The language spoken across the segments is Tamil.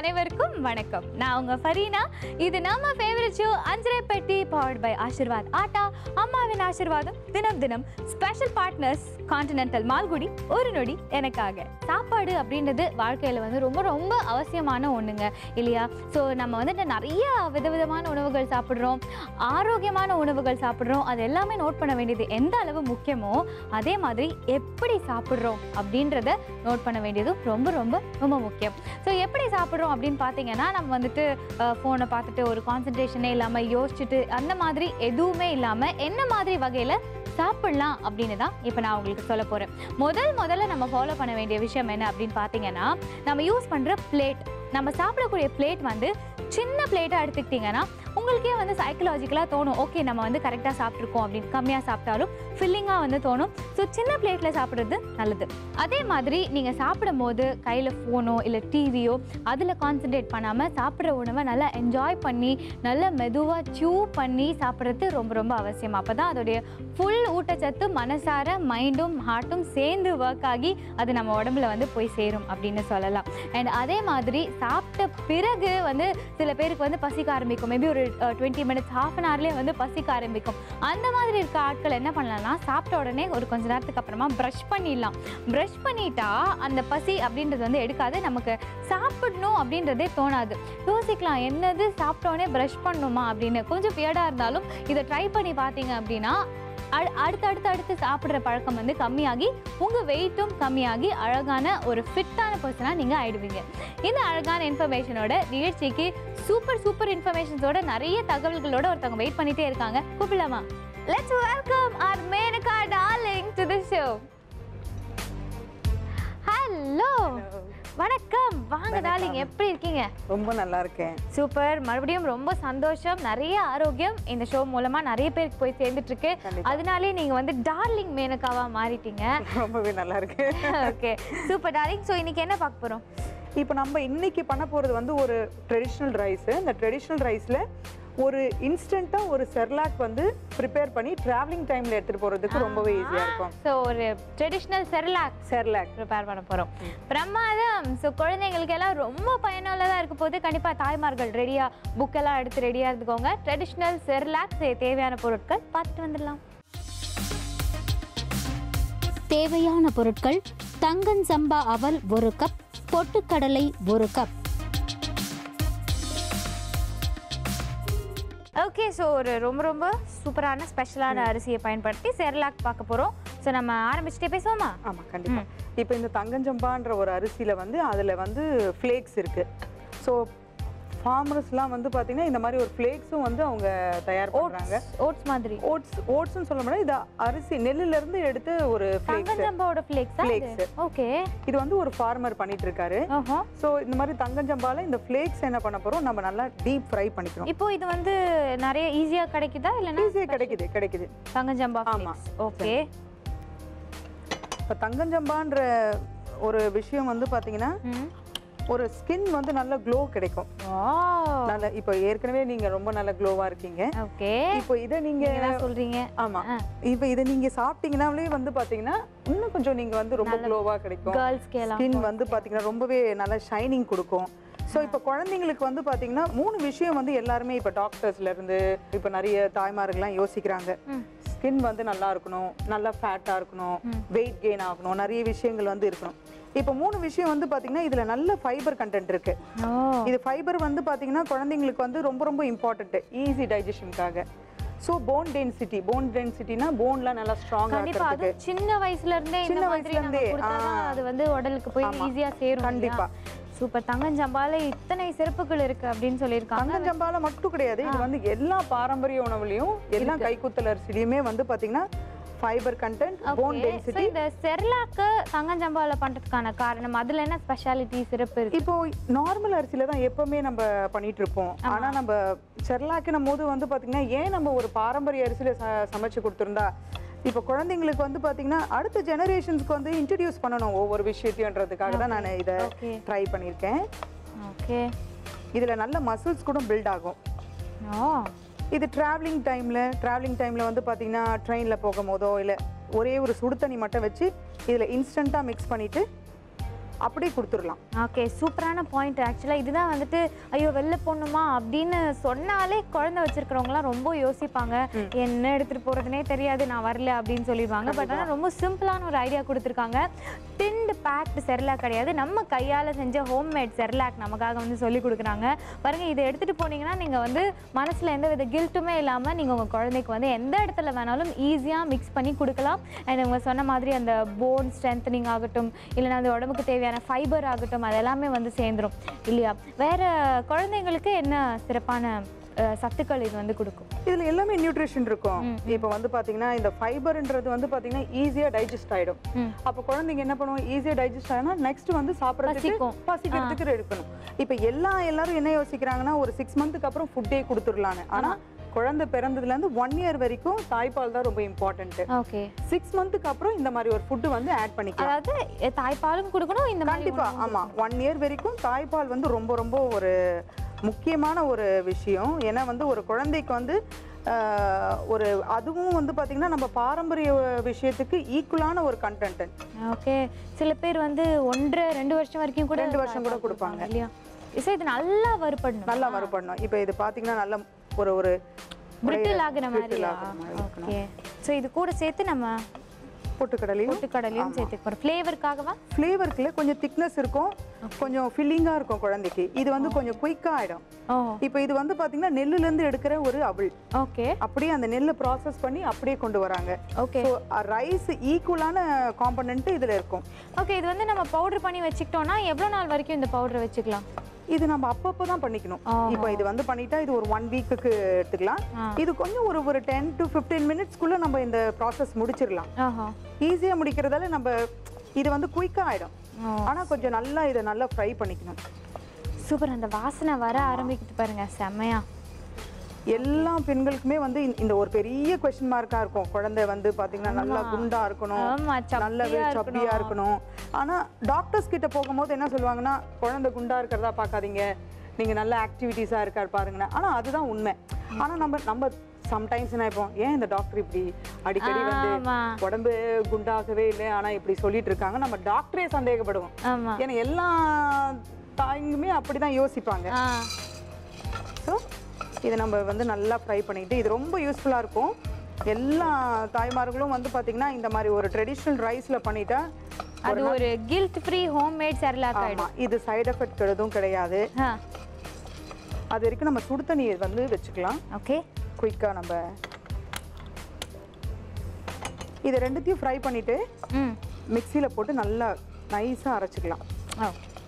அனைவருக்கும் வணக்கம் நான் உங்க ஃபரீனா இது நம்ம ஃபேவரட் ஷோ அஞ்சரை பெட்டி பவர்ட் பை ஆசிர்வாத் ஆட்டா அம்மாவின் ஆசிர்வாதம் தினம் தினம் ஸ்பெஷல் பார்ட்னர்ஸ் கான்டினென்டல் மால்குடி ஒரு நொடி எனக்காக சாப்பாடு அப்படின்றது வாழ்க்கையில் வந்து ரொம்ப ரொம்ப அவசியமான ஒன்றுங்க இல்லையா ஸோ நம்ம வந்துட்டு நிறைய விதவிதமான உணவுகள் சாப்பிட்றோம் ஆரோக்கியமான உணவுகள் சாப்பிட்றோம் அது எல்லாமே நோட் பண்ண வேண்டியது எந்த அளவு முக்கியமோ அதே மாதிரி எப்படி சாப்பிட்றோம் அப்படின்றத நோட் பண்ண வேண்டியதும் ரொம்ப ரொம்ப ரொம்ப முக்கியம் ஸோ எப்படி சாப்பிட்றோம் அப்படின்னு பார்த்தீங்கன்னா நம்ம வந்துட்டு ஃபோனை பார்த்துட்டு ஒரு கான்சன்ட்ரேஷனே இல்லாமல் யோசிச்சுட்டு அந்த மாதிரி எதுவுமே இல்லாமல் என்ன மாதிரி வகையில் சாப்பிடலாம் அப்படின்னு தான் இப்போ நான் உங்களுக்கு சொல்ல போகிறேன் முதல் முதல்ல நம்ம ஃபாலோ பண்ண வேண்டிய விஷயம் என்ன அப்படின்னு பார்த்தீங்கன்னா நம்ம யூஸ் பண்ணுற பிளேட் நம்ம சாப்பிடக்கூடிய பிளேட் வந்து சின்ன பிளேட்டாக எடுத்துக்கிட்டிங்கன்னா உங்களுக்கே வந்து சைக்கலாஜிக்கலாக தோணும் ஓகே நம்ம வந்து கரெக்டாக சாப்பிட்ருக்கோம் அப்படின்னு கம்மியாக சாப்பிட்டாலும் ஃபில்லிங்காக வந்து தோணும் ஸோ சின்ன பிளேட்டில் சாப்பிட்றது நல்லது அதே மாதிரி நீங்கள் சாப்பிடும் போது கையில் ஃபோனோ இல்லை டிவியோ அதில் கான்சென்ட்ரேட் பண்ணாமல் சாப்பிட்ற உணவை நல்லா என்ஜாய் பண்ணி நல்லா மெதுவாக சூ பண்ணி சாப்பிட்றது ரொம்ப ரொம்ப அவசியம் அப்போ தான் அதோடைய ஃபுல் ஊட்டச்சத்து மனசார மைண்டும் ஹார்ட்டும் சேர்ந்து ஒர்க் ஆகி அது நம்ம உடம்புல வந்து போய் சேரும் அப்படின்னு சொல்லலாம் அண்ட் அதே மாதிரி சாப்பிட்ட பிறகு வந்து சில பேருக்கு வந்து பசிக்க ஆரம்பிக்கும் மேபி ஒரு டுவெண்ட்டி மினிட்ஸ் ஹாஃப் அன் ஹவர்லேயே வந்து பசிக்க ஆரம்பிக்கும் அந்த மாதிரி இருக்க ஆட்கள் என்ன பண்ணலாம்னா சாப்பிட்ட உடனே ஒரு கொஞ்ச நேரத்துக்கு அப்புறமா ப்ரஷ் பண்ணிடலாம் ப்ரஷ் பண்ணிட்டா அந்த பசி அப்படின்றது வந்து எடுக்காது நமக்கு சாப்பிடணும் அப்படின்றதே தோணாது யோசிக்கலாம் என்னது சாப்பிட்ட உடனே ப்ரஷ் பண்ணணுமா அப்படின்னு கொஞ்சம் வியர்டாக இருந்தாலும் இதை ட்ரை பண்ணி பார்த்தீங்க அப்படின்னா அடு- அடுத்து அடுத்து அடுத்து சாப்பிட்ற பழக்கம் வந்து கம்மியாகி உங்கள் வெயிட்டும் கம்மியாகி அழகான ஒரு ஃபிட்டான பர்சனாக நீங்கள் ஆயிடுவீங்க இந்த அழகான இன்ஃபர்மேஷனோட நிகழ்ச்சிக்கு சூப்பர் சூப்பர் இன்ஃபர்மேஷன்ஸோட நிறைய தகவல்களோட ஒருத்தவங்க வெயிட் பண்ணிட்டே இருக்காங்க கூப்பிடலாமா let's welcome our Menaka darling to the show hello வணக்கம் வாங்க டார்லிங் எப்படி இருக்கீங்க ரொம்ப நல்லா இருக்கேன் சூப்பர் மறுபடியும் ரொம்ப சந்தோஷம் நிறைய ஆரோக்கியம் இந்த ஷோ மூலமா நிறைய பேருக்கு போய் சேர்ந்துட்டு இருக்கு கண்டிப்பா. அதனாலே நீங்க வந்து டார்லிங் மேனகாவா மாறிட்டீங்க ரொம்பவே நல்லா இருக்கு ஓகே சூப்பர் டார்லிங் ஸோ இன்னைக்கு என்ன பார்க்க போறோம் இப்போ நம்ம இன்னைக்கு பண்ண போறது வந்து ஒரு ட்ரெடிஷ்னல் ரைஸ் இந்த ட்ரெடிஷ்னல் ரைஸ்ல ஒரு இன்ஸ்டன்ட்டா ஒரு செர்லாக் வந்து ப்ரிப்பேர் பண்ணி டிராவலிங் டைம்ல எடுத்துட்டு போறதுக்கு ரொம்பவே ஈஸியா இருக்கும் ஸோ ஒரு ட்ரெடிஷ்னல் செர்லாக் செர்லாக் ப்ரிப்பேர் பண்ண போறோம் பிரமாதம் ஸோ குழந்தைங்களுக்கு எல்லாம் ரொம்ப பயனுள்ளதா இருக்க போது கண்டிப்பா தாய்மார்கள் ரெடியா புக் எல்லாம் எடுத்து ரெடியா இருந்துக்கோங்க ட்ரெடிஷ்னல் செர்லாக் தேவையான பொருட்கள் பார்த்துட்டு வந்துடலாம் தேவையான பொருட்கள் தங்கன் சம்பா அவல் ஒரு கப் பொட்டுக்கடலை ஒரு கப் ஓகே ஸோ ஒரு ரொம்ப ரொம்ப சூப்பரான ஸ்பெஷலான அரிசியை பயன்படுத்தி செர்லாக் பார்க்க போகிறோம் ஸோ நம்ம ஆரம்பிச்சுட்டே பேசுவோமா ஆமா கண்டிப்பா இப்போ இந்த தங்கஞ்சம்பான்ற ஒரு அரிசியில வந்து அதுல வந்து ஃப்ளேக்ஸ் இருக்கு ஸோ ஃபார்மர்ஸ்லாம் வந்து பாத்தீங்கன்னா இந்த மாதிரி ஒரு ஃப்ளேக்ஸும் வந்து அவங்க தயார் பண்றாங்க ஓட்ஸ் மாதிரி ஓட்ஸ் ஓட்ஸ்னு சொல்ல முடியாது இது அரிசி நெல்லுல இருந்து எடுத்து ஒரு ஃப்ளேக்ஸ் தங்கஞ்சம்பாவோட ஃப்ளேக்ஸ் Flakes. ஓகே இது வந்து ஒரு ஃபார்மர் பண்ணிட்டு இருக்காரு ஓஹோ ஸோ இந்த மாதிரி தங்கஞ்சம்பால இந்த ஃப்ளேக்ஸ் என்ன பண்ண போறோம் நம்ம நல்லா டீப் ஃப்ரை பண்ணிக்கிறோம் இப்போ இது வந்து நிறைய ஈஸியா கிடைக்குதா இல்லைன்னா ஈஸியாக கிடைக்குது கிடைக்குது தங்கஞ்சம்பா ஆமா. ஓகே இப்போ தங்கஞ்சம்பான்ற ஒரு விஷயம் வந்து பாத்தீங்கன்னா ஒரு ஸ்கின் வந்து நல்ல க்ளோ கிடைக்கும் நல்ல இப்போ ஏற்கனவே நீங்க ரொம்ப நல்ல க்ளோவா இருக்கீங்க ஓகே இப்போ இதை நீங்க நீங்க தான் சொல்றீங்க ஆமா ஆ. இப்போ இதை நீங்க சாப்பிட்டீங்கன்னாலே வந்து பாத்தீங்கன்னா இன்னும் கொஞ்சம் நீங்க வந்து ரொம்ப க்ளோவா கிடைக்கும் கேர்ள்ஸ்க்கு எல்லாம் ஸ்கின் வந்து பாத்தீங்கன்னா ரொம்பவே நல்ல ஷைனிங் கொடுக்கும் ஸோ இப்போ குழந்தைங்களுக்கு வந்து பாத்தீங்கன்னா மூணு விஷயம் வந்து எல்லாருமே இப்போ டாக்டர்ஸ்ல இருந்து இப்போ நிறைய தாய்மார்கள்லாம் யோசிக்கிறாங்க ம். ஸ்கின் வந்து நல்லா இருக்கணும் நல்லா ஃபேட்டாக இருக்கணும் வெயிட் கெயின் ஆகணும் நிறைய விஷயங்கள் வந்து இருக்கணும் இப்போ மூணு விஷயம் வந்து பாத்தீங்கன்னா இதுல நல்ல ஃபைபர் கண்டென்ட் இருக்கு ஓ இது ஃபைபர் வந்து பாத்தீங்கன்னா குழந்தைங்களுக்கு வந்து ரொம்ப ரொம்ப இம்பார்ட்டன்ட் ஈஸி டைஜஷனுக்காக ஸோ போன் டென்சிட்டி போன் டென்சிட்டினா போன்லாம் நல்லா ஸ்ட்ராங்காக கண்டிப்பா அது இருக்கிறதுக்கு சின்ன வயசுல இருந்தே இந்த சின்ன மாதிரி வயசுல நம்ம இருந்தே, கொடுத்தாதான் ஆ. அது வந்து உடலுக்கு போய் ஆமா. ஈஸியா சேரும் கண்டிப்பா. சூப்பர் தங்கஞ்சம்பால இத்தனை சிறப்புகள் இருக்கு அப்படின்னு சொல்லியிருக்காங்க தங்கஞ்சம்பால மட்டும் கிடையாது இது வந்து எல்லா பாரம்பரிய உணவுலையும் எல்லா கைக்குத்தல் அரிசிலையுமே வந்து பாத்தீங்கன்னா fibre content bone Okay. So, density இந்த செர்லாக்கு தங்கஞ்சம்பால பண்றதுக்கான காரணம் அதுல என்ன ஸ்பெஷாலிட்டி சிறப்பு இருக்கு இப்போ நார்மல் அரிசியில தான் எப்பவுமே நம்ம பண்ணிட்டு இருப்போம் ஆனா நம்ம செர்லாக்கினும் போது வந்து பாத்தீங்கன்னா ஏன் நம்ம ஒரு பாரம்பரிய அரிசியில ச- சமைச்சு கொடுத்துருந்தா இப்போ குழந்தைங்களுக்கு வந்து பாத்தீங்கன்னா அடுத்த ஜெனரேஷன்ஸ்க்கு வந்து இன்ட்ரடியூஸ் பண்ணணும் ஒவ்வொரு விஷயத்தையும்ன்றதுக்காக தான் நான் இதை Okay. ட்ரை பண்ணியிருக்கேன் ஓகே இதுல நல்ல மசில்ஸ் கூட பில்ட் ஆகும் ஓ இது டிராவலிங் டைம்ல டிராவலிங் டைம்ல வந்து பாத்தீங்கன்னா ட்ரெயின்ல போகும் போதோ இல்ல ஒரே ஒரு சுடு தண்ணி மட்டும் வச்சு இதுல இன்ஸ்டண்டா மிக்ஸ் பண்ணிட்டு அப்படியே கொடுத்துடலாம் ஓகே சூப்பரான பாயிண்ட் ஆக்சுவலாக இதுதான் வந்துட்டு ஐயோ வெளில போகணுமா அப்படின்னு சொன்னாலே குழந்தை வச்சிருக்கிறவங்களாம் ரொம்ப யோசிப்பாங்க என்ன எடுத்துட்டு போறதுனே தெரியாது நான் வரல அப்படின்னு சொல்லிடுவாங்க பட் ஆனால் ரொம்ப சிம்பிளான ஒரு ஐடியா கொடுத்துருக்காங்க டின்டு பேக்டு செர்லாக் கிடையாது நம்ம கையால் செஞ்ச ஹோம்மேட் செர்லாக் நமக்காக வந்து சொல்லி கொடுக்குறாங்க பாருங்க இதை எடுத்துட்டு போனீங்கன்னா நீங்க வந்து மனசுல எந்த வித கில்ட்டுமே இல்லாம நீங்க உங்க குழந்தைக்கு வந்து எந்த இடத்துல வேணாலும் ஈஸியா மிக்ஸ் பண்ணி கொடுக்கலாம் அண்ட் உங்க சொன்ன மாதிரி அந்த போன் ஸ்ட்ரென்தனிங் ஆகட்டும் இல்லைன்னா அந்த உடம்புக்கு தேவையான ஃபைபர் ஆகட்டும் அது எல்லாமே வந்து சேர்ந்துரும் இல்லையா வேற குழந்தைங்களுக்கு என்ன சிறப்பான அஹ், சத்துக்கள் இது வந்து கொடுக்கும் இதுல எல்லாமே நியூட்ரிஷன் இருக்கும் இப்போ வந்து பாத்தீங்கன்னா இந்த ஃபைபர்ன்றது வந்து பாத்தீங்கன்னா ஈஸியா டைஜஸ்ட் ஆயிடும் ம். அப்போ குழந்தைங்க என்ன பண்ணுவோம் ஈஸியா டைஜஸ்ட் ஆனா நெக்ஸ்ட் வந்து சாப்பிட்றதுக்கு பசிக்கும். பசிக்கிறதுக்கு எடுக்கணும் இப்போ எல்லா எல்லாரும் என்ன யோசிக்கிறாங்கன்னா ஒரு சிக்ஸ் மந்த்துக்கு அப்புறம் ஃபுட்டே கொடுத்துடலான்னு ஆனா குழந்தை பிறந்ததுல இருந்து ஒன் இயர் வரைக்கும் தாய்ப்பால் தான் ரொம்ப இம்பார்ட்டன்ட் ஓகே சிக்ஸ் மந்த்துக்கு அப்புறம் இந்த மாதிரி ஒரு ஃபுட்டு வந்து ஆட் பண்ணிக்கலாம் அதாவது அஹ், தாய்ப்பாலும் கொடுக்கணும் இந்த மாதிரி கண்டிப்பா ஆமா ஒன் இயர் வரைக்கும் தாய்ப்பால் வந்து ரொம்ப ரொம்ப ஒரு முக்கியமான ஒரு விஷயம் ஏன்னா வந்து ஒரு குழந்தைக்கு வந்து ஆஹ், ஒரு அதுவும் வந்து பாத்தீங்கன்னா நம்ம பாரம்பரிய விஷயத்துக்கு ஈக்குவலான ஒரு கண்டென்ட் ஓகே சில பேர் வந்து ஒன்றரை ரெண்டு வருஷம் வரைக்கும் கூட ரெண்டு வருஷம் கூட தாய்ப்பால் கொடுப்பாங்க. இல்லையா சார் இது நல்லா வறுபடணும் நல்லா வறுபடணும் இப்போ இது பாத்தீங்கன்னா நல்ல ஒரு ஒரு பிரிட்டில் ஆகுற brittle மாதிரியா ஆகுற மாதிரி இருக்கணும். ஓகே ஸோ இது கூட சேர்த்து நம்ம பொட்டுக்கடலையும் பொட்டுக்கடலையும் சேர்த்துக்க போகிறோம் ஃப்ளேவருக்காகவா ஃப்ளேவருக்குள்ள கொஞ்சம் திக்னஸ் இருக்கும் கொஞ்சம் ஃபில்லிங்காக இருக்கும் குழந்தைக்கு இது வந்து கொஞ்சம் குயிக்காக ஆயிடும் ஓ இப்போ இது வந்து பாத்தீங்கன்னா நெல்லுல இருந்து எடுக்கிற ஒரு அவள் ஓகே அப்படியே அந்த நெல்லை ப்ராசஸ் பண்ணி அப்படியே கொண்டு வராங்க ஓகே ஸோ ரைஸ் ஈக்குவலான காம்பனண்ட் இதுல இருக்கும் ஓகே இது வந்து நம்ம பவுடர் பண்ணி வச்சுக்கிட்டோம்னா எவ்வளோ நாள் வரைக்கும் இந்த பவுடரை வச்சுக்கலாம் இது நம்ம அப்பப்போ தான் பண்ணிக்கணும் ஆஹா. இப்போ இது வந்து பண்ணிட்டா இது ஒரு ஒன் வீக்குக்கு எடுத்துக்கலாம் ஆ. இது கொஞ்சம் ஒரு ஒரு டென் டு ஃபிஃப்டீன் மினிட்ஸ்க்குள்ள நம்ம இந்த ப்ராசஸ் முடிச்சிடலாம் ஆஹா ஈஸியாக முடிக்கிறதால நம்ம இது வந்து குயிக்காக ஆயிடும் ஓ. ஆனா கொஞ்சம் நல்லா இதை நல்லா ஃப்ரை பண்ணிக்கணும் சூப்பர் அந்த வாசனை வர ஆரம்பிக்குது பாருங்க செம்மையா எல்லா பெண்களுக்குமே வந்து இந்த- இந்த ஒரு பெரிய கொஸ்டின் மார்க்கா இருக்கும் குழந்தை வந்து பாத்தீங்கன்னா நல்லா குண்டா இருக்கணும் ஆமா நல்ல சப்பியா சப்பியா இருக்கணும் ஆனா டாக்டர்ஸ் கிட்ட போகும்போது என்ன சொல்லுவாங்கன்னா குழந்தை குண்டா இருக்கிறதா பார்க்காதீங்க நீங்க நல்ல ஆக்டிவிட்டீஸா இருக்காரு பாருங்கண்ணா ஆனா அதுதான் உண்மை ஆனா நம்ம நம்ம சம்டைம்ஸ் என்ன இப்போ ஏன் இந்த டாக்டர் இப்படி அடிக்கடி வந்து ஆமா உடம்பு குண்டாகவே இல்லை ஆனா இப்படி சொல்லிட்டு இருக்காங்க நம்ம டாக்டரே சந்தேகப்படுவோம் ஆமா ஏன்னா எல்லா தாய்ங்குமே அப்படிதான் யோசிப்பாங்க ஆ ஸோ இதை நம்ம வந்து நல்லா ஃப்ரை பண்ணிட்டு இது ரொம்ப யூஸ்ஃபுல்லாக இருக்கும் எல்லா தாய்மார்களும் வந்து பார்த்தீங்கன்னா இந்த மாதிரி ஒரு ட்ரெடிஷ்னல் ரைஸில் பண்ணிட்டா அது ஒரு கில்ட் ஃப்ரீ ஹோம்மேட் செர்லாக் ஆயிடும் ஆமாம் இது சைடு எஃபெக்ட் எதுவும் கிடையாது ஆ அது வரைக்கும் நம்ம சுடு தண்ணியை வந்து வச்சுக்கலாம் ஓகே குயிக்காக நம்ம இது ரெண்டுத்தையும் ஃப்ரை பண்ணிட்டு ம் மிக்சியில் போட்டு நல்லா நைஸாக அரைச்சிக்கலாம் ஓ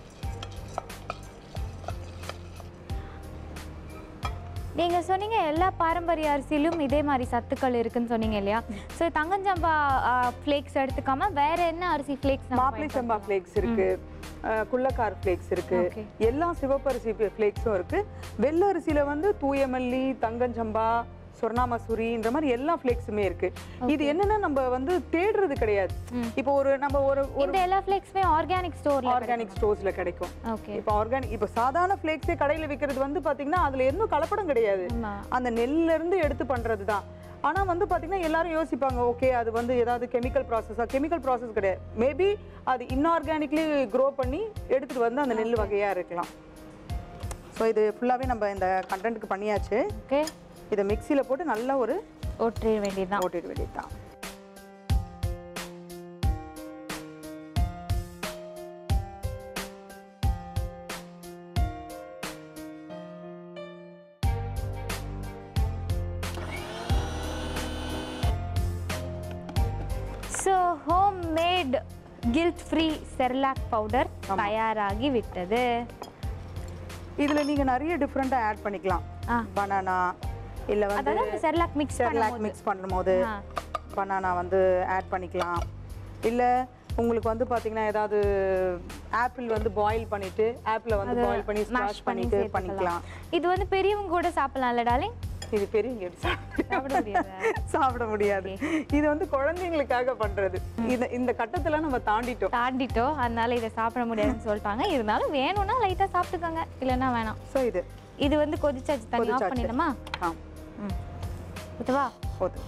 நீங்க சொன்னீங்க எல்லா பாரம்பரிய அரிசியிலும் இதே மாதிரி சத்துக்கள் இருக்குன்னு சொன்னீங்க இல்லையா ஸோ தங்கஞ்சம்பா ஃப்ளேக்ஸ் எடுத்துக்காம வேற என்ன அரிசி ஃப்ளேக்ஸ் மாப்பிளை சம்பா ஃப்ளேக்ஸ் இருக்கு அஹ், குள்ளக்கார் ஃப்ளேக்ஸ் இருக்கு Okay. எல்லா சிவப்பரிசி ஃப்ளேக்ஸும் இருக்கு வெள்ளை அரிசியில வந்து தூயமல்லி தங்கஞ்சம்பா சொர்ணா மசூரி இந்த மாதிரி எல்லா ஃப்ளேக்ஸுமே இருக்கு இது என்னன்னா நம்ம வந்து தேடுறது கிடையாது இப்போ ஒரு நம்ம ஒரு ஒரு இந்த எல்லா ஃப்ளேக்ஸுமே ஆர்கானிக் ஸ்டோர்ல ஆர்கானிக் ஸ்டோர்ஸ்ல கிடைக்கும் ஓகே இப்போ ஆர்கானிக் இப்போ சாதாரண ஃப்ளேக்ஸே கடையில விற்கிறது வந்து பாத்தீங்கன்னா அதுல எதுவும் கலப்படம் கிடையாது ஆமா அந்த நெல்ல இருந்து எடுத்து பண்றது தான் ஆனா வந்து பாத்தீங்கன்னா எல்லாரும் யோசிப்பாங்க ஓகே அது வந்து ஏதாவது கெமிக்கல் ப்ராசஸா கெமிக்கல் ப்ராசஸ் கிடையாது மேபி அது இன்ஆர்கானிக்லி க்ரோ பண்ணி எடுத்துட்டு வந்து அந்த நெல் வகையா இருக்கலாம் ஸோ இது ஃபுல்லாவே நம்ம இந்த கண்டென்ட்க்கு பண்ணியாச்சு ஓகே இதை மிக்சியில போட்டு நல்லா ஒரு ஒற்றிட வேண்டியதுதான் ஓட்டிட வேண்டியதுதான் so home made guilt free Cerelac powder தயாராகி விட்டது இதுல நீங்க நிறைய டிஃப்ரெண்டா ஆட் பண்ணிக்கலாம் ஆ. பனானா இல்ல வந்து அதாவது அந்த செர்லாக் மிக்ஸ் செர்லாக் மிக்ஸ் பண்ணும்போது ஆ. பனானா வந்து ஆட் பண்ணிக்கலாம் இல்லை உங்களுக்கு வந்து பார்த்தீங்கன்னா ஏதாவது ஆப்பிள் வந்து பாயில் பண்ணிட்டு ஆப்பிளை வந்து பாயில் பண்ணி ஸ்மாஷ் பண்ணிட்டு பண்ணிக்கலாம் இது வந்து பெரியவங்க கூட சாப்பிடலாம்ல டாலிங் இது பெரியவங்க எப்படி சாப்பிட சாப்பிட முடியாது சாப்பிட முடியாது இது வந்து குழந்தைங்களுக்காக பண்றது இந்த இந்த கட்டத்தெல்லாம் நம்ம தாண்டிட்டோம் தாண்டிட்டோம் அதனால இதை சாப்பிட முடியாதுன்னு சொல்லிட்டாங்க இருந்தாலும் வேணும்னா லைட்டா சாப்பிட்டுக்கோங்க இல்லைன்னா வேணாம் ஸோ இது இது வந்து கொதிச்சாச்சு தண்ணி ஆஃப் கொதிச்சாச்சு. பண்ணிடலாமா ஆ ம் ஓகேவா போதும்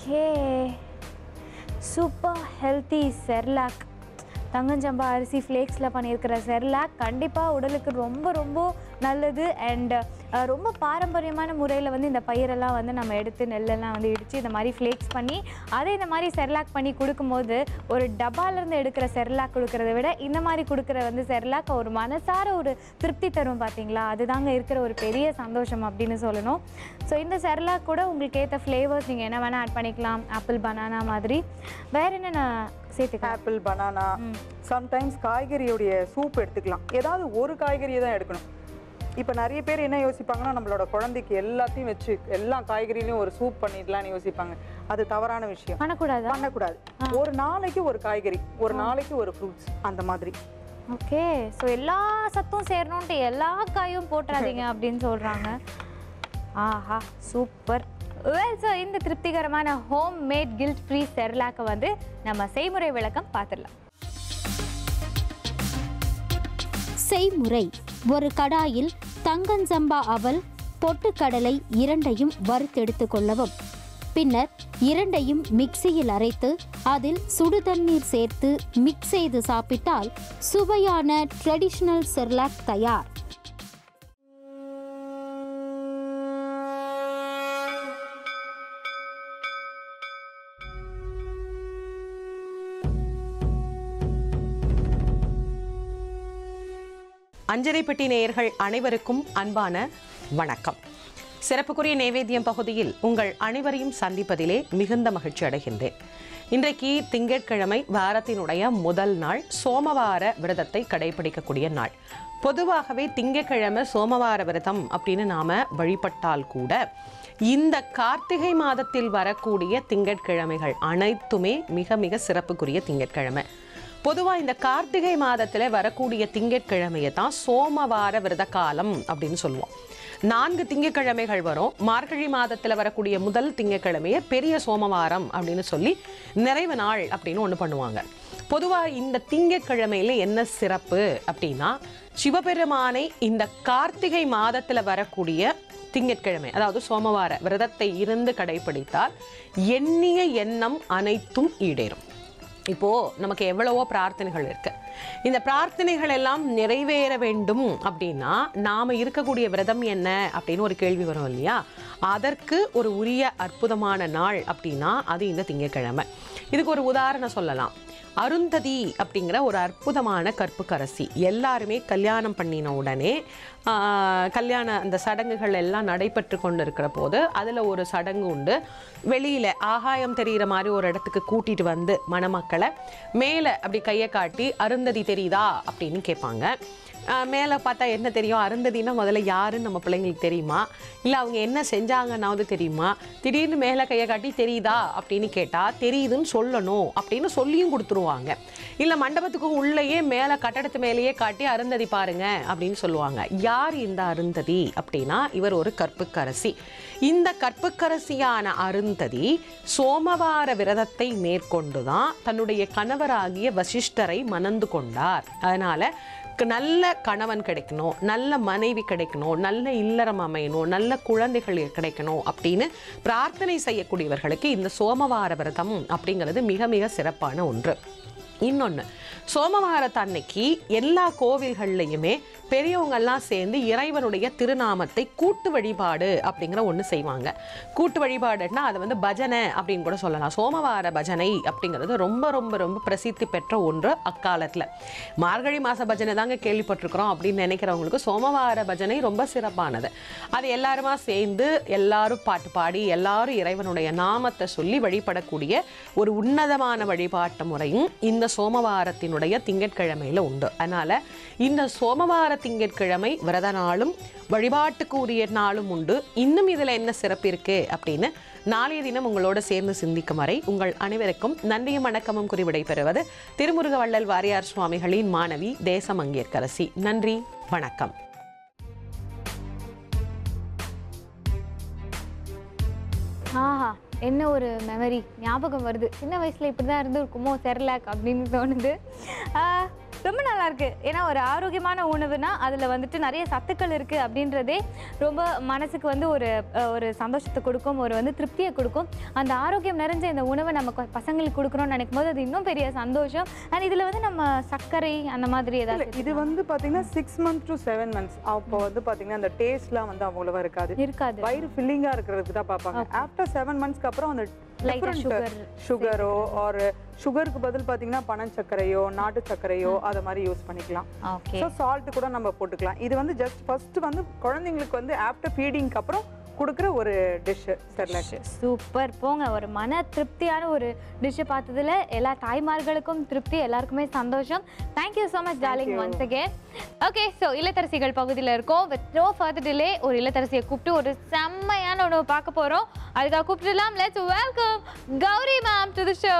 okay super healthy Cerelac Thangasamba அரிசி ஃப்ளேக்ஸில் பண்ணியிருக்கிற செர்லாக் கண்டிப்பாக உடலுக்கு ரொம்ப ரொம்ப நல்லது அண்ட் ரொம்ப பாரம்பரியமான முறையில் வந்து இந்த பயிரெல்லாம் வந்து நம்ம எடுத்து நெல்லெல்லாம் வந்து இடித்து இந்த மாதிரி ஃப்ளேக்ஸ் பண்ணி அதை இந்த மாதிரி செர்லாக் பண்ணி கொடுக்கும்போது ஒரு டப்பாலேருந்து எடுக்கிற செர்லாக் கொடுக்கறத விட இந்த மாதிரி கொடுக்குற வந்து செர்லாக் ஒரு மனசார ஒரு திருப்தி தரும் பார்த்தீங்களா அதுதாங்க இருக்கிற ஒரு பெரிய சந்தோஷம் அப்படின்னு சொல்லணும் ஸோ இந்த செர்லாக் கூட உங்களுக்கு ஏற்ற ஃப்ளேவர்ஸ் நீங்கள் என்ன வேணால் ஆட் பண்ணிக்கலாம் ஆப்பிள் பனானா மாதிரி வேற என்னென்ன சேர்த்துக்கலாம் ஆப்பிள் பனானா சம்டைம்ஸ் காய்கறியுடைய சூப் எடுத்துக்கலாம் ஏதாவது ஒரு காய்கறியை தான் எடுக்கணும் இப்போ நிறைய பேர் என்ன யோசிப்பாங்கன்னா நம்மளோட குழந்தைக்கு எல்லாத்தையும் வச்சு எல்லா காய்கறியிலையும் ஒரு சூப் பண்ணிடலாம்னு யோசிப்பாங்க அது தவறான விஷயம் பண்ணக்கூடாதா பண்ணக்கூடாது ஒரு நாளைக்கு ஒரு காய்கறி ஒரு நாளைக்கு ஒரு ஃப்ரூட்ஸ் அந்த மாதிரி ஓகே ஸோ எல்லா சத்தும் சேரணுன்ட்டு எல்லா காயும் போட்டுறாதீங்க அப்படின்னு சொல்கிறாங்க ஆஹா சூப்பர் வெல் ஸோ இந்த திருப்திகரமான ஹோம் மேட் கில்ட் ஃப்ரீ செர்லாக்கை வந்து நம்ம செய்முறை விளக்கம் பார்த்துடலாம் செய்முறை ஒரு கடாயில் தங்கஞ்சம்பா அவல் பொட்டுக்கடலை இரண்டையும் வறுத்தெடுத்து கொள்ளவும் பின்னர் இரண்டையும் மிக்சியில் அரைத்து அதில் சுடுதண்ணீர் சேர்த்து மிக்ஸ் செய்து சாப்பிட்டால் சுவையான ட்ரெடிஷ்னல் செர்லாக் தயார் அஞ்சரை பெட்டி நேயர்கள் அனைவருக்கும் அன்பான வணக்கம் சிறப்புக்குரிய நைவேத்தியம் பகுதியில் உங்கள் அனைவரையும் சந்திப்பதிலே மிகுந்த மகிழ்ச்சி அடைகின்றேன் இன்றைக்கு திங்கட்கிழமை வாரத்தினுடைய முதல் நாள் சோமவார விரதத்தை கடைபிடிக்கக்கூடிய நாள் பொதுவாகவே திங்கட்கிழமை சோமவார விரதம் அப்படின்னு நாம வழிபட்டால் கூட இந்த கார்த்திகை மாதத்தில் வரக்கூடிய திங்கட்கிழமைகள் அனைத்துமே மிக மிக சிறப்புக்குரிய திங்கட்கிழமை பொதுவாக இந்த கார்த்திகை மாதத்தில் வரக்கூடிய திங்கட்கிழமையை தான் சோமவார விரத காலம் அப்படின்னு சொல்லுவோம் நான்கு திங்கட்கிழமைகள் வரும் மார்கழி மாதத்தில் வரக்கூடிய முதல் திங்கட்கிழமையை பெரிய சோமவாரம் அப்படின்னு சொல்லி நிறைவு நாள் அப்படின்னு ஒன்று பண்ணுவாங்க பொதுவாக இந்த திங்கட்கிழமையில என்ன சிறப்பு அப்படின்னா சிவபெருமானை இந்த கார்த்திகை மாதத்தில் வரக்கூடிய திங்கட்கிழமை அதாவது சோமவார விரதத்தை இருந்து கடைபிடித்தால் எண்ணிய எண்ணம் அனைத்தும் ஈடேறும் இப்போ நமக்கு எவ்வளவோ பிரார்த்தனைகள் இருக்கு இந்த பிரார்த்தனைகள் எல்லாம் நிறைவேற வேண்டும் அப்படின்னா நாம இருக்கக்கூடிய விரதம் என்ன அப்படின்னு ஒரு கேள்வி வரும் இல்லையா அதற்கு ஒரு உரிய அற்புதமான நாள் அப்படின்னா அது இந்த திங்கட்கிழமை இதுக்கு ஒரு உதாரணம் சொல்லலாம் அருந்ததி அப்படிங்கிற ஒரு அற்புதமான கற்புக்கரசி எல்லாருமே கல்யாணம் பண்ணின உடனே ஆஹ், கல்யாண அந்த சடங்குகள் எல்லாம் நடைபெற்று கொண்டு இருக்கிற போது அதில் ஒரு சடங்கு உண்டு வெளியில் ஆகாயம் தெரிகிற மாதிரி ஒரு இடத்துக்கு கூட்டிட்டு வந்து மணமக்களை மேலே அப்படி கையை காட்டி அருந்ததி தெரியுதா அப்படின்னு கேட்பாங்க மேலே பார்த்தா என்ன தெரியும் அருந்ததினா முதல்ல யாருன்னு நம்ம பிள்ளைங்களுக்கு தெரியுமா இல்லை அவங்க என்ன செஞ்சாங்கன்னாவது தெரியுமா திடீர்னு மேலே கையை காட்டி தெரியுதா அப்படின்னு கேட்டால் தெரியுதுன்னு சொல்லணும் அப்படின்னு சொல்லியும் கொடுத்துருவாங்க இல்லை மண்டபத்துக்கு உள்ளேயே மேலே கட்டடத்து மேலேயே காட்டி அருந்ததி பாருங்க அப்படின்னு சொல்லுவாங்க யார் இந்த அருந்ததி அப்படின்னா இவர் ஒரு கற்புக்கரசி இந்த கற்புக்கரசியான அருந்ததி சோமவார விரதத்தை மேற்கொண்டு தான் தன்னுடைய கணவராகிய வசிஷ்டரை மணந்து கொண்டார் அதனால க- நல்ல கணவன் கிடைக்கணும் நல்ல மனைவி கிடைக்கணும் நல்ல இல்லறம் அமையணும் நல்ல குழந்தைகள் கிடைக்கணும் அப்படின்னு பிரார்த்தனை செய்யக்கூடியவர்களுக்கு இந்த சோமவார விரதம் அப்படிங்கிறது மிக மிக சிறப்பான ஒன்று இன்னொன்று சோமவாரத்தன்னைக்கு எல்லா கோவில்கள்லையுமே பெரியவங்கெல்லாம் சேர்ந்து இறைவனுடைய திருநாமத்தை கூட்டு வழிபாடு அப்படிங்கிற ஒன்று செய்வாங்க கூட்டு வழிபாடுன்னா அதை வந்து பஜனை அப்படின்னு கூட சொல்லலாம் சோமவார பஜனை அப்படிங்கிறது ரொம்ப ரொம்ப ரொம்ப பிரசித்தி பெற்ற ஒன்று அக்காலத்தில் மார்கழி மாத பஜனை தாங்க கேள்விப்பட்டிருக்கிறோம் அப்படின்னு நினைக்கிறவங்களுக்கு சோமவார பஜனை ரொம்ப சிறப்பானது அது எல்லாருமா சேர்ந்து எல்லாரும் பாட்டு பாடி எல்லாரும் இறைவனுடைய நாமத்தை சொல்லி வழிபடக்கூடிய ஒரு உன்னதமான வழிபாட்டு முறையும் இந்த சோமவாரத்தினுடைய திங்கட்கிழமையில உண்டு அதனால இந்த சோமவார திங்கட்கிழமை விரத நாளும் வழிபாட்டுக்கு உரிய நாளும் உண்டு இன்னும் இதுல என்ன சிறப்பு இருக்கு அப்படின்னு நாளைய தினம் உங்களோட சேர்ந்து சிந்திக்கும் வரை உங்கள் அனைவருக்கும் நன்றியும் வணக்கமும் கூறி விடைபெறுவது திருமுருக வள்ளல் வாரியார் சுவாமிகளின் மாணவி தேசமங்கேற்கரசி நன்றி வணக்கம் ஆஹா என்ன ஒரு மெமரி ஞாபகம் வருது சின்ன வயசில் இப்படி தான் இருந்திருக்குமோ செர்லாக் அப்படின்னு தோணுது ஆஹ், ரொம்ப ரொம்ப நல்லா இருக்கு ஏன்னா ஒரு ஆரோக்கியமான உணவுனா அதில் வந்துட்டு நிறைய சத்துக்கள் இருக்கு அப்படின்றதே ரொம்ப மனசுக்கு வந்து ஒரு அஹ், ஒரு சந்தோஷத்தை கொடுக்கும் ஒரு வந்து திருப்தியை கொடுக்கும் அந்த ஆரோக்கியம் நிறைஞ்ச இந்த உணவை நம்ம கொ- பசங்களுக்கு கொடுக்குறோம்னு நினைக்கும் போது அது இன்னும் பெரிய சந்தோஷம் அண்ட் இதில் வந்து நம்ம சர்க்கரை அந்த மாதிரி இல்ல, ஏதாவது இது வந்து பாத்தீங்கன்னா six months to seven months அப்போ வந்து பாத்தீங்கன்னா அந்த டேஸ்ட்லாம் வந்து அவ்வளவா இருக்காது இருக்காது வயிறு ஃபில்லிங்கா இருக்கிறதுக்கு தான் பார்ப்பாங்க ஆஃப்டர் செவன் மந்த்ஸ்க்கு அப்புறம் அந்த Light ஆ sugar சுகரோ ஒரு சுகருக்கு பதில் பாத்தீங்கன்னா பனச்சர்க்கரையோ நாட்டு சர்க்கரையோ அதை மாதிரி யூஸ் பண்ணிக்கலாம் ஓகே ஸோ சால்ட் கூட நம்ம போட்டுக்கலாம் இது வந்து ஜஸ்ட் ஃபர்ஸ்ட் வந்து குழந்தைங்களுக்கு வந்து ஆஃப்டர் ஃபீடிங்க்கு அப்புறம் கொடுக்குற ஒரு டிஷ் செர்லாக் சூப்பர் போங்க ஒரு மன திருப்தியான ஒரு டிஷ்ஷை பார்த்ததுல எல்லா தாய்மார்களுக்கும் திருப்தி எல்லாருக்குமே சந்தோஷம் thank you so much darling once again okay so இல்லத்தரசிகள் பகுதியில் இருக்கோம் வித் நோ ஃபர்தர் டிலே ஒரு இல்லத்தரசியை கூப்பிட்டு ஒரு செம்மையான உணவு பார்க்க போகிறோம் அதுக்காக கூப்பிட்டுலாம் let's welcome Gowri ma'am to the show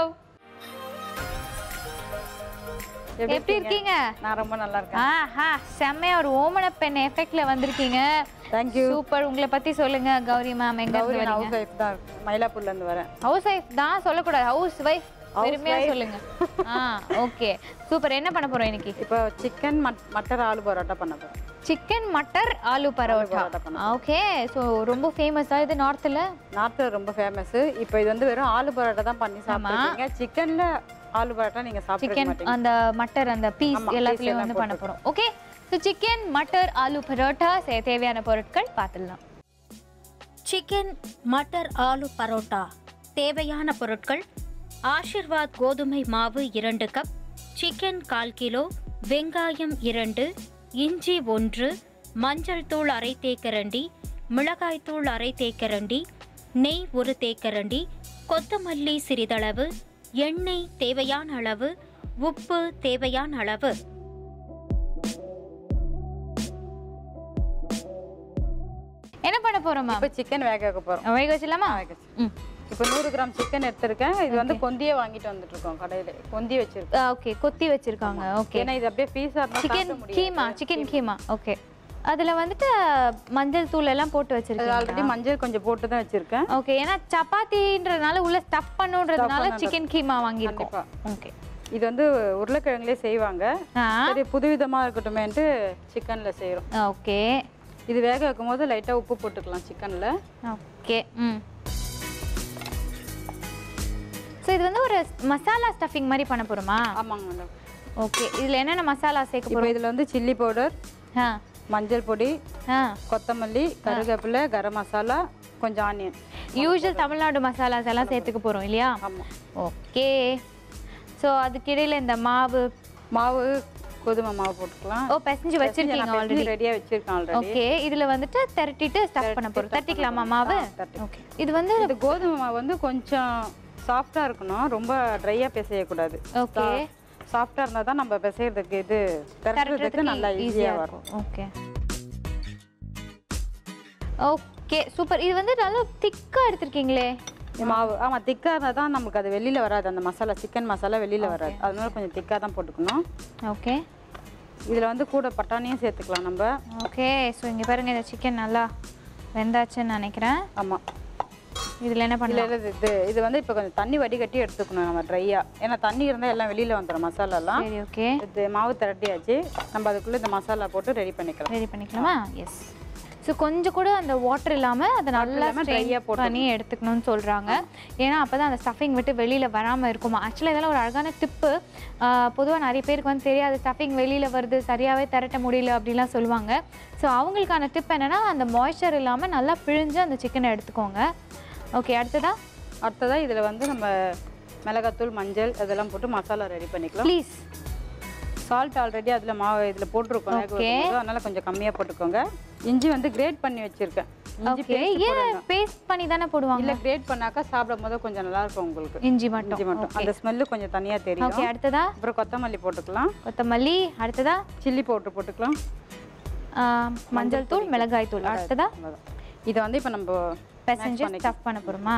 எப்படி இருக்கீங்க நான் ரொம்ப நல்லா இருக்கேன் ஆஹா செம்மையா ஒரு ஓமன பெண் எஃபெக்ட்ல வந்திருக்கீங்க தேங்க்யூ சூப்பர் உங்களை பத்தி சொல்லுங்க கௌரி மேம் எங்க கௌரி இருந்து நான் வரீங்க ஹவுஸ் ஒய்ஃப் தான் மயிலாப்பூர்ல இருந்து வரேன் ஹவுஸ் ஒய்ஃப் தான் சொல்லக்கூடாது ஹவுஸ் ஒய்ஃப் பெருமையா சொல்லுங்க ஆ ஓகே சூப்பர் என்ன பண்ண போறோம் இன்னைக்கு இப்போ சிக்கன் மட்டர் ஆலு பரோட்டா பண்ண போறேன் சிக்கன் மட்டர் ஆலு பரோட்டா பரோட்டா பண்ண ஓகே ஸோ ரொம்ப ஃபேமஸா இது நார்த்தில் நார்த்து ரொம்ப ஃபேமஸ் இப்போ இது வந்து வெறும் ஆலு பரோட்டா தான் பண்ணி சாப்பிடுறீங்க சிக்கன்ல ஆலு பரோட்டா நீங்க சாப்பிட சிக்கன் மாட்டீங்க அந்த மட்டர் அந்த பீஸ் ஆமா, piece எல்லாத்துலயும் எல்லாம் வந்து பண்ண போறோம் okay so chicken matar aloo paratha செய்ய தேவையான பொருட்கள் பார்த்துடலாம் சிக்கன் மட்டர் ஆலு பரோட்டா தேவையான பொருட்கள் ஆஷிர்வாத் கோதுமை மாவு இரண்டு கப் சிக்கன் கால் கிலோ வெங்காயம் இரண்டு இஞ்சி ஒன்று மஞ்சள் தூள் அரை தேக்கரண்டி மிளகாய் தூள் அரை தேக்கரண்டி நெய் ஒரு தேக்கரண்டி கொத்தமல்லி சிறிதளவு எண்ணெய் தேவையான அளவு உப்பு தேவையான அளவு என்ன பண்ண போறோம் மேம் இப்போ சிக்கன் வேக வைக்க போறோம் வேக வச்சிடலாமா வேக வச்சு. ம் இப்போ நூறு கிராம் சிக்கன் எடுத்திருக்கேன் இது வந்து கொந்தியே வாங்கிட்டு வந்துட்டு இருக்கோம் கடையில கொந்தி வச்சிருக்கோம் ஓகே கொத்தி வச்சிருக்காங்க ஓகே ஏன்னா இது அப்படியே பீஸா இருந்தா சிக்கன் சாப்பிட முடியாது கீமா சிக்கன் கீமா ஓகே அதுல வந்துட்டு மஞ்சள் தூள் எல்லாம் போட்டு அது வச்சிருக்கீங்க ஆல்ரெடி மஞ்சள் கொஞ்சம் போட்டு தான் வச்சிருக்கேன் ஓகே ஏன்னா சப்பாத்தின்றதுனால உள்ள ஸ்டஃப் பண்ணுன்றதுனால பண்ணுன்றது. சிக்கன் கீமா வாங்கியிருக்கோம் கண்டிப்பா ஓகே இது வந்து உருளைக்கிழங்குலேயே செய்வாங்க ஆ சரி புதுவிதமா இருக்கட்டுமேன்ட்டு சிக்கன்ல செய்றோம் ஓகே இது வேக வைக்கும் போது லைட்டா உப்பு போட்டுக்கலாம் சிக்கன்ல ஓகே ம் ஸோ இது வந்து ஒரு மசாலா ஸ்டஃபிங் மாதிரி பண்ண போறோமா ஆமாங்க மேடம் ஓகே இதுல என்னென்ன மசாலா சேர்க்க இப்போ போறோம் இதுல வந்து சில்லி பவுடர் ஆ மஞ்சள் பொடி ஆ கொத்தமல்லி கருவேப்பிலை கரம் மசாலா கொஞ்சம் ஆனியன் யூஷுவல் தமிழ்நாடு மசாலாஸ் எல்லாம் சேர்த்துக்க போறோம் இல்லையா ஆமா ஓகே ஸோ அதுக்கிடையில இந்த மாவு மாவு கோதுமை மாவு போட்டுக்கலாம் ஓ பிசைஞ்சு வச்சிருக்கீங்க ஆல்ரெடி ரெடியா வச்சிருக்கேன் ஆல்ரெடி ஓகே இதுல வந்துட்டு திரட்டிட்டு ஸ்டஃப் பண்ண போறோம் தட்டிக்கலாமா மாவு தட்டி. ஓகே இது வந்து இது கோதுமை மாவு வந்து கொஞ்சம் சாஃப்டா இருக்கணும் ரொம்ப ட்ரையா பிசையக்கூடாது ஓகே சாஃப்டா இருந்தா தான் நம்ம பிசைறதுக்கு இது திரட்டுறதுக்கு நல்லா ஈஸியா வரும் ஓகே ஓகே சூப்பர் இது வந்து நல்லா திக்கா எடுத்திருக்கீங்களே இந்த மாவு ஆமா திக்கா இருந்தா தான் நமக்கு அது வெளியில வராது அந்த மசாலா சிக்கன் மசாலா வெளியில வராது அதனால கொஞ்சம் திக்கா தான் போட்டுக்கணும் ஓகே இதுல வந்து கூட பட்டாணியும் சேர்த்துக்கலாம் நம்ம ஓகே ஸோ இங்க பாருங்க இந்த சிக்கன் நல்லா வெந்தாச்சுன்னு நினைக்கிறேன் ஆமா இதுல என்ன இல்ல பண்ணலாம் இல்ல, இது இது வந்து இப்போ கொஞ்சம் தண்ணி வடிகட்டி எடுத்துக்கணும் நம்ம ட்ரையா ஏன்னா தண்ணி இருந்தா எல்லாம் வெளியில வந்துடும் மசாலாலாம் சரி ஓகே இது மாவு திரட்டியாச்சு நம்ம அதுக்குள்ள இந்த மசாலா போட்டு ரெடி பண்ணிக்கலாம் ரெடி பண்ணிக்கலாமா எஸ் ஸோ கொஞ்சம் கூட அந்த வாட்டர் இல்லாம அதை நல்லா இல்லாம dry dry-ஆ போட்டுக்கணும். பண்ணி எடுத்துக்கணும்னு சொல்றாங்க ஏன்னா அப்பதான் அந்த ஸ்டஃபிங் விட்டு வெளியில வராம இருக்குமா ஆக்சுவலாக இதெல்லாம் ஒரு அழகான டிப்பு பொதுவா நிறைய பேருக்கு வந்து தெரியாது ஸ்டஃபிங் வெளியில வருது சரியாவே திரட்ட முடியல அப்படிலாம் சொல்லுவாங்க ஸோ அவங்களுக்கான டிப் என்னன்னா அந்த மாய்ஸ்சர் இல்லாம நல்லா பிழிஞ்சு அந்த சிக்கனை எடுத்துக்கோங்க ஓகே அடுத்ததா அடுத்ததா இதுல வந்து நம்ம மிளகாத்தூள் மஞ்சள் அதெல்லாம் போட்டு மசாலா ரெடி பண்ணிக்கலாம் ப்ளீஸ் சால்ட் ஆல்ரெடி அதுல மாவு இதுல போட்டிருக்கோம் வேக Okay. வைக்கும்போது, அதனால கொஞ்சம் கம்மியா போட்டுக்கோங்க இஞ்சி வந்து கிரேட் பண்ணி வச்சிருக்கேன் இஞ்சி ஓகே paste ஏன் போடுங்க. பேஸ்ட் பண்ணி தானே போடுவாங்க இல்ல கிரேட் பண்ணாக்கா சாப்பிடும் போது கொஞ்சம் நல்லா இருக்கும் உங்களுக்கு இஞ்சி மட்டும் இஞ்சி மட்டும் அந்த ஸ்மெல்லு கொஞ்சம் தனியா தெரியும் ஓகே அடுத்ததா அப்புறம் கொத்தமல்லி போட்டுக்கலாம் கொத்தமல்லி அடுத்ததா சில்லி பவுடர் போட்டுக்கலாம் ஆ, மஞ்சள் தூள் மிளகாய் தூள் அடுத்ததா அவ்வளவுதான். இதை வந்து இப்போ நம்ம பேசஞ்சர் ஸ்டஃப் பண்ண போறோமா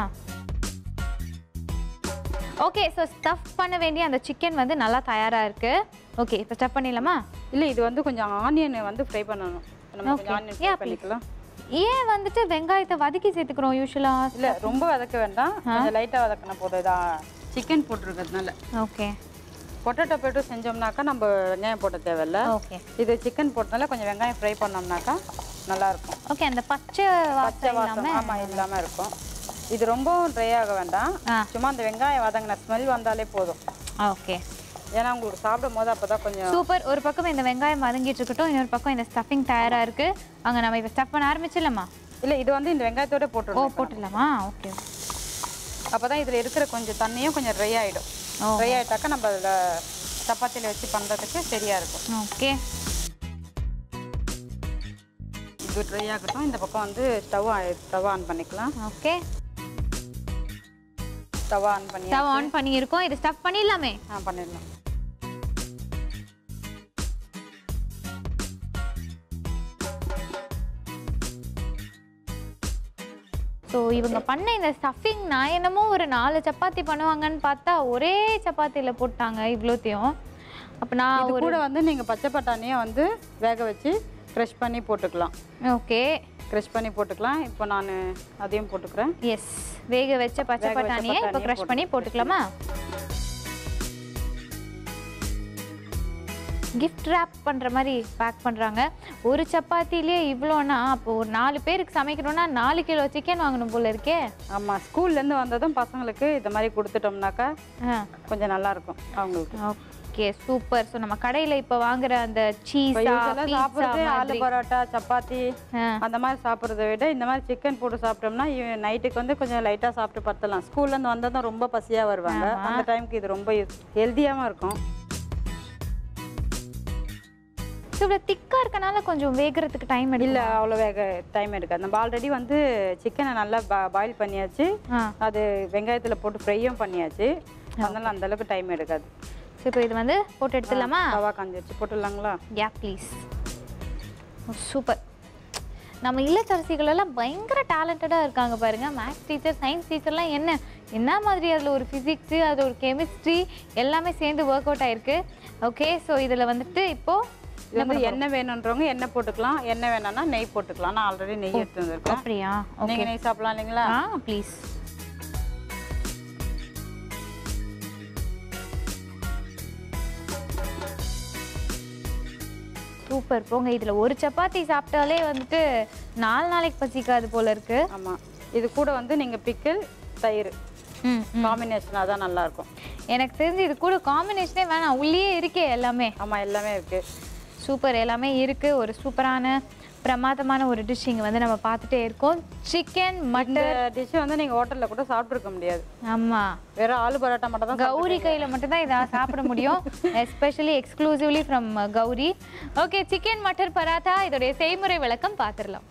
ஓகே ஸோ ஸ்டஃப் பண்ண வேண்டிய அந்த சிக்கன் வந்து நல்லா தயாரா இருக்கு ஓகே இப்போ ஸ்டஃப் பண்ணிடலாமா இல்ல இது வந்து கொஞ்சம் ஆனியன் வந்து ஃப்ரை பண்ணணும் நம்ம Okay. கொஞ்சம் ஆனியன் Yeah, ஃப்ரை பண்ணிக்கலாம் ஏன் வந்துட்டு வெங்காயத்தை வதக்கி சேர்த்துக்கிறோம் யூஸ்வலா இல்ல ரொம்ப வதக்க வேண்டாம் கொஞ்சம் லைட்டா வதக்கினா போதும் இதா சிக்கன் போட்டிருக்கிறதுனால ஓகே பொட்டேட்டோ போட்டு செஞ்சோம்னாக்கா நம்ம வெங்காயம் போட தேவையில்ல ஓகே இது சிக்கன் போட்டனால கொஞ்சம் வெங்காயம் ஃப்ரை பண்ணோம்னாக்கா நல்லா இருக்கும் ஓகே அந்த பச்சை பச்சை வாசம் வாசம் இல்லாம ஆமாம் இல்லாமல் இருக்கும் இது ரொம்பவும் ட்ரை ஆக வேண்டாம் ஆ. சும்மா அந்த வெங்காயம் வதங்கின ஸ்மெல் வந்தாலே போதும் ஓகே ஏன்னா உங்களுக்கு சாப்பிடும் போது அப்போ தான் கொஞ்சம் சூப்பர் ஒரு பக்கம் இந்த வெங்காயம் வதங்கிட்டு இருக்கட்டும் இன்னொரு பக்கம் இந்த ஸ்டஃபிங் தயாரா இருக்கு அங்க நம்ம இதை ஸ்டஃப் பண்ண ஆரம்பிச்சிடலாமா இல்லை இது வந்து இந்த வெங்காயத்தோட ஓ போட்டுருவோம் போட்டுடலாமா ஓகே அப்போ தான் இதில் இருக்கிற கொஞ்சம் தண்ணியும் கொஞ்சம் ட்ரை ஆகிடும் ஓ. ட்ரை ஆகிட்டாக்கா நம்ம அதில் சப்பாத்தியில் வச்சு பண்ணுறதுக்கு சரியாக இருக்கும் ஓகே இது ட்ரை ஆகட்டும் இந்த பக்கம் வந்து ஸ்டவ் ஸ்டவ் ஆன் பண்ணிக்கலாம் ஓகே ஸ்டவ் ஆன் பண்ணி ஸ்டவ் ஆன் பண்ணியிருக்கோம் இது ஸ்டஃப் பண்ணிடலாமே ஆ பண்ணிடலாம் ஸோ இவங்க பண்ண இந்த ஸ்டஃபிங் நான் என்னமோ ஒரு நாலு சப்பாத்தி பண்ணுவாங்கன்னு பார்த்தா ஒரே சப்பாத்தியில் போட்டாங்க இவ்வளோத்தையும் அப்போ நான் இது ஒரு கூட வந்து நீங்கள் பச்சை பட்டாணியை வந்து வேக வச்சு க்ரஷ் பண்ணி போட்டுக்கலாம் ஓகே க்ரஷ் பண்ணி போட்டுக்கலாம் இப்போ நான் அதையும் போட்டுக்கிறேன் எஸ் வேக வச்ச பச்சை வேக வச்ச பட்டாணியை இப்போ பட்டாணியை க்ரஷ் பண்ணி போட்டு- போட்டுக்கலாமா கிஃப்ட் ரேப் பண்ணுற மாதிரி பேக் பண்ணுறாங்க ஒரு சப்பாத்திலேயே இவ்வளோனா அப்போ ஒரு நாலு பேருக்கு சமைக்கணும்னா நாலு கிலோ சிக்கன் வாங்கணும் போல இருக்கே ஆமாம் ஸ்கூல்லேருந்து வந்ததும் பசங்களுக்கு இந்த மாதிரி கொடுத்துட்டோம்னாக்கா ஆ கொஞ்சம் நல்லா இருக்கும் அவங்களுக்கு ஓகே சூப்பர் ஸோ நம்ம கடையில் இப்போ வாங்குற அந்த சீஸ் இப்போ யூஸ்வலாக சாப்பிட்றது ஆலு பரோட்டா சப்பாத்தி ஆ. அந்த மாதிரி சாப்பிட்றத விட இந்த மாதிரி சிக்கன் போட்டு சாப்பிட்டோம்னா நைட்டுக்கு வந்து கொஞ்சம் லைட்டாக சாப்பிட்டு பத்தலாம் ஸ்கூல்லேருந்து வந்ததும் ரொம்ப பசியாக வருவாங்க அந்த டைமுக்கு இது ரொம்ப ஹெல்த்தியாகவும் இருக்கும் ஸோ இவ்வளோ திக்காக இருக்கனால கொஞ்சம் வேகிறதுக்கு டைம் இல்லை எடுக்கல அவ்வளோ வேக டைம் எடுக்காது நம்ம ஆல்ரெடி வந்து சிக்கனை நல்லா பாயில் பண்ணியாச்சு ஆ அது வெங்காயத்தில் போட்டு ஃப்ரையும் பண்ணியாச்சு அதனால அந்த அளவுக்கு டைம் எடுக்காது ஸோ இப்போ இது வந்து போட்டு எடுத்துடலாமா தவா காஞ்சி வச்சு போட்டுடலாங்களா யா ப்ளீஸ் சூப்பர் நம்ம இல்லத்தரசிகள் எல்லாம் பயங்கர டேலண்டடாக இருக்காங்க பாருங்க மேக்ஸ் டீச்சர் சயின்ஸ் டீச்சர்லாம் என்ன என்ன மாதிரி அதில் ஒரு ஃபிசிக்ஸு அது ஒரு கெமிஸ்ட்ரி எல்லாமே சேர்ந்து ஒர்க் அவுட் ஆயிருக்கு ஓகே ஸோ இதில் வந்துட்டு இப்போது இது வந்து எண்ணெய் வேணுன்றவங்க எண்ணெய் போட்டுக்கலாம் எண்ணெய் வேணும்னா நெய் போட்டுக்கலாம் நான் ஆல்ரெடி நெய் எடுத்து வந்திருக்கேன் அப்படியா ஓகே நீங்கள் நெய் சாப்பிடலாம் இல்லைங்களா ஆ ப்ளீஸ் சூப்பர் போங்க இதில் ஒரு சப்பாத்தி சாப்பிட்டாலே வந்துட்டு நாலு நாளைக்கு பசிக்காது போல இருக்கு ஆமாம் இது கூட வந்து நீங்கள் பிக்கிள் தயிர் ம் காம்பினேஷனாக தான் நல்லாயிருக்கும் எனக்கு தெரிஞ்சு இது கூட காம்பினேஷனே வேணாம் உள்ளே இருக்கே எல்லாமே ஆமாம் எல்லாமே இருக்குது சூப்பர் எல்லாமே இருக்கு ஒரு சூப்பரான பிரமாதமான ஒரு டிஷ் இங்கே வந்து நம்ம பார்த்துட்டே இருக்கோம் சிக்கன் இந்த மட்டன் டிஷ்ஷை வந்து நீங்கள் ஹோட்டலில் கூட சாப்பிட்ருக்க முடியாது ஆமாம் வெறும் ஆலு பரோட்டா மட்டும் தான் கௌரி கையில் மட்டும்தான் இதை சாப்பிட முடியும் especially exclusively from Gowri okay chicken matar paratha இதோடைய செய்முறை விளக்கம் பார்த்துடலாம்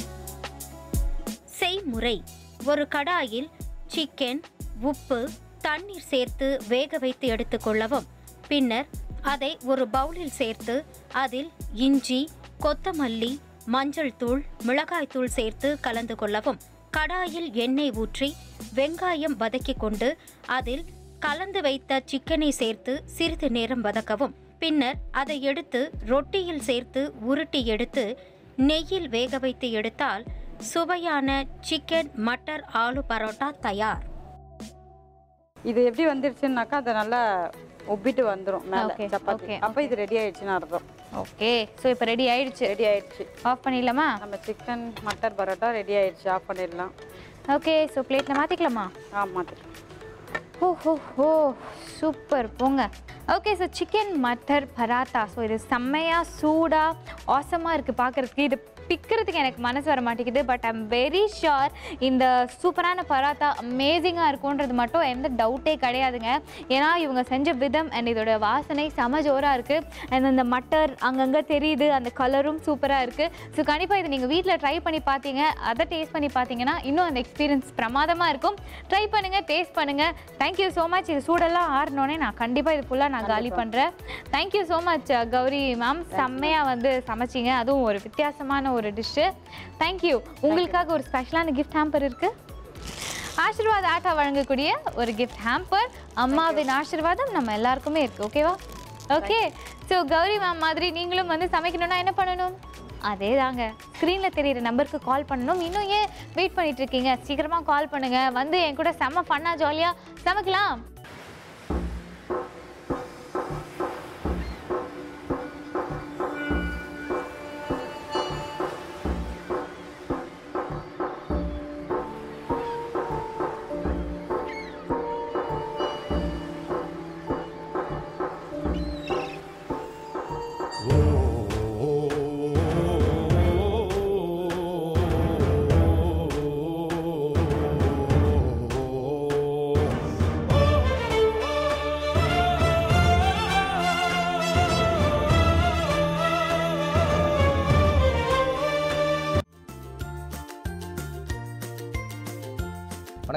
செய்முறை ஒரு கடாயில் சிக்கன் உப்பு தண்ணீர் சேர்த்து வேக வைத்து எடுத்துக்கொள்ளவும் பின்னர் அதை ஒரு பவுலில் சேர்த்து அதில் இஞ்சி கொத்தமல்லி மஞ்சள் தூள் மிளகாய் தூள் சேர்த்து கலந்து கொள்ளவும் கடாயில் எண்ணெய் ஊற்றி வெங்காயம் வதக்கிக் கொண்டு அதில் கலந்து வைத்த சிக்கனை சேர்த்து சிறிது நேரம் வதக்கவும் பின்னர் அதை எடுத்து ரொட்டியில் சேர்த்து உருட்டி எடுத்து நெய்யில் வேக வைத்து எடுத்தால் சுவையான சிக்கன் மட்டர் ஆலு பரோட்டா தயார் இது எப்படி வந்துருச்சுன்னாக்கா அது நல்லா உப்பிட்டு வந்துடும் மேலே Okay, சப்பாத்தி okay, அப்போ இது ரெடி ஆயிடுச்சுன்னு அர்த்தம் ஓகே ஸோ இப்போ ரெடி ஆயிடுச்சு ரெடி ஆயிடுச்சு ஆஃப் பண்ணிடலாமா நம்ம சிக்கன் மட்டர் பரோட்டா ரெடி ஆயிடுச்சு ஆஃப் பண்ணிடலாம் ஓகே ஸோ பிளேட்டில் மாற்றிக்கலாமா ஆ மாற்றிட்டேன் ஓ ஹோ ஹோ சூப்பர் போங்க okay so chicken matar paratha so இது செம்மையாக சூடாக ஆசமாக இருக்குது பார்க்குறதுக்கு இது பிக்கிறதுக்கு எனக்கு மனசு வர மாட்டேங்குது பட் ஐம் வெரி ஷுர் இந்த சூப்பரான பராத்தா அமேசிங்காக இருக்கும்ன்றது மட்டும் எந்த டவுட்டே கிடையாதுங்க ஏன்னா இவங்க செஞ்ச விதம் அண்ட் இதோட வாசனை செம ஜோராக இருக்குது அண்ட் அந்த மட்டர் அங்கங்கே தெரியுது அந்த கலரும் சூப்பராக இருக்குது ஸோ கண்டிப்பாக இது நீங்கள் வீட்டில் ட்ரை பண்ணி பார்த்தீங்க அதை டேஸ்ட் பண்ணி பார்த்தீங்கன்னா இன்னும் அந்த எக்ஸ்பீரியன்ஸ் பிரமாதமாக இருக்கும் ட்ரை பண்ணுங்கள் டேஸ்ட் பண்ணுங்கள் தேங்க்யூ ஸோ மச் இது சூடெல்லாம் ஆறினோடனே நான் கண்டிப்பாக இது ஃபுல்லாக நான் காலி பண்ணுறேன் thank you so much Gowri ma'am செம்மையாக வந்து சமைச்சிங்க அதுவும் ஒரு வித்தியாசமான ஒரு டிஷ்ஷு தேங்க்யூ உங்களுக்காக ஒரு ஸ்பெஷலான கிஃப்ட் ஹேம்பர் இருக்குது ஆசீர்வாத் ஆட்டா வழங்கக்கூடிய ஒரு கிஃப்ட் ஹேம்பர் அம்மாவின் ஆசீர்வாதம் நம்ம எல்லாருக்குமே இருக்கு ஓகேவா ஓகே ஸோ கௌரி மேம் மாதிரி நீங்களும் வந்து சமைக்கணும்னா என்ன பண்ணணும் அதே தாங்க ஸ்க்ரீனில் தெரியிற நம்பருக்கு கால் பண்ணணும் இன்னும் ஏன் வெயிட் பண்ணிட்டு இருக்கீங்க சீக்கிரமாக கால் பண்ணுங்க வந்து என் கூட செம்ம ஃபன்னாக ஜாலியாக சமைக்கலாம்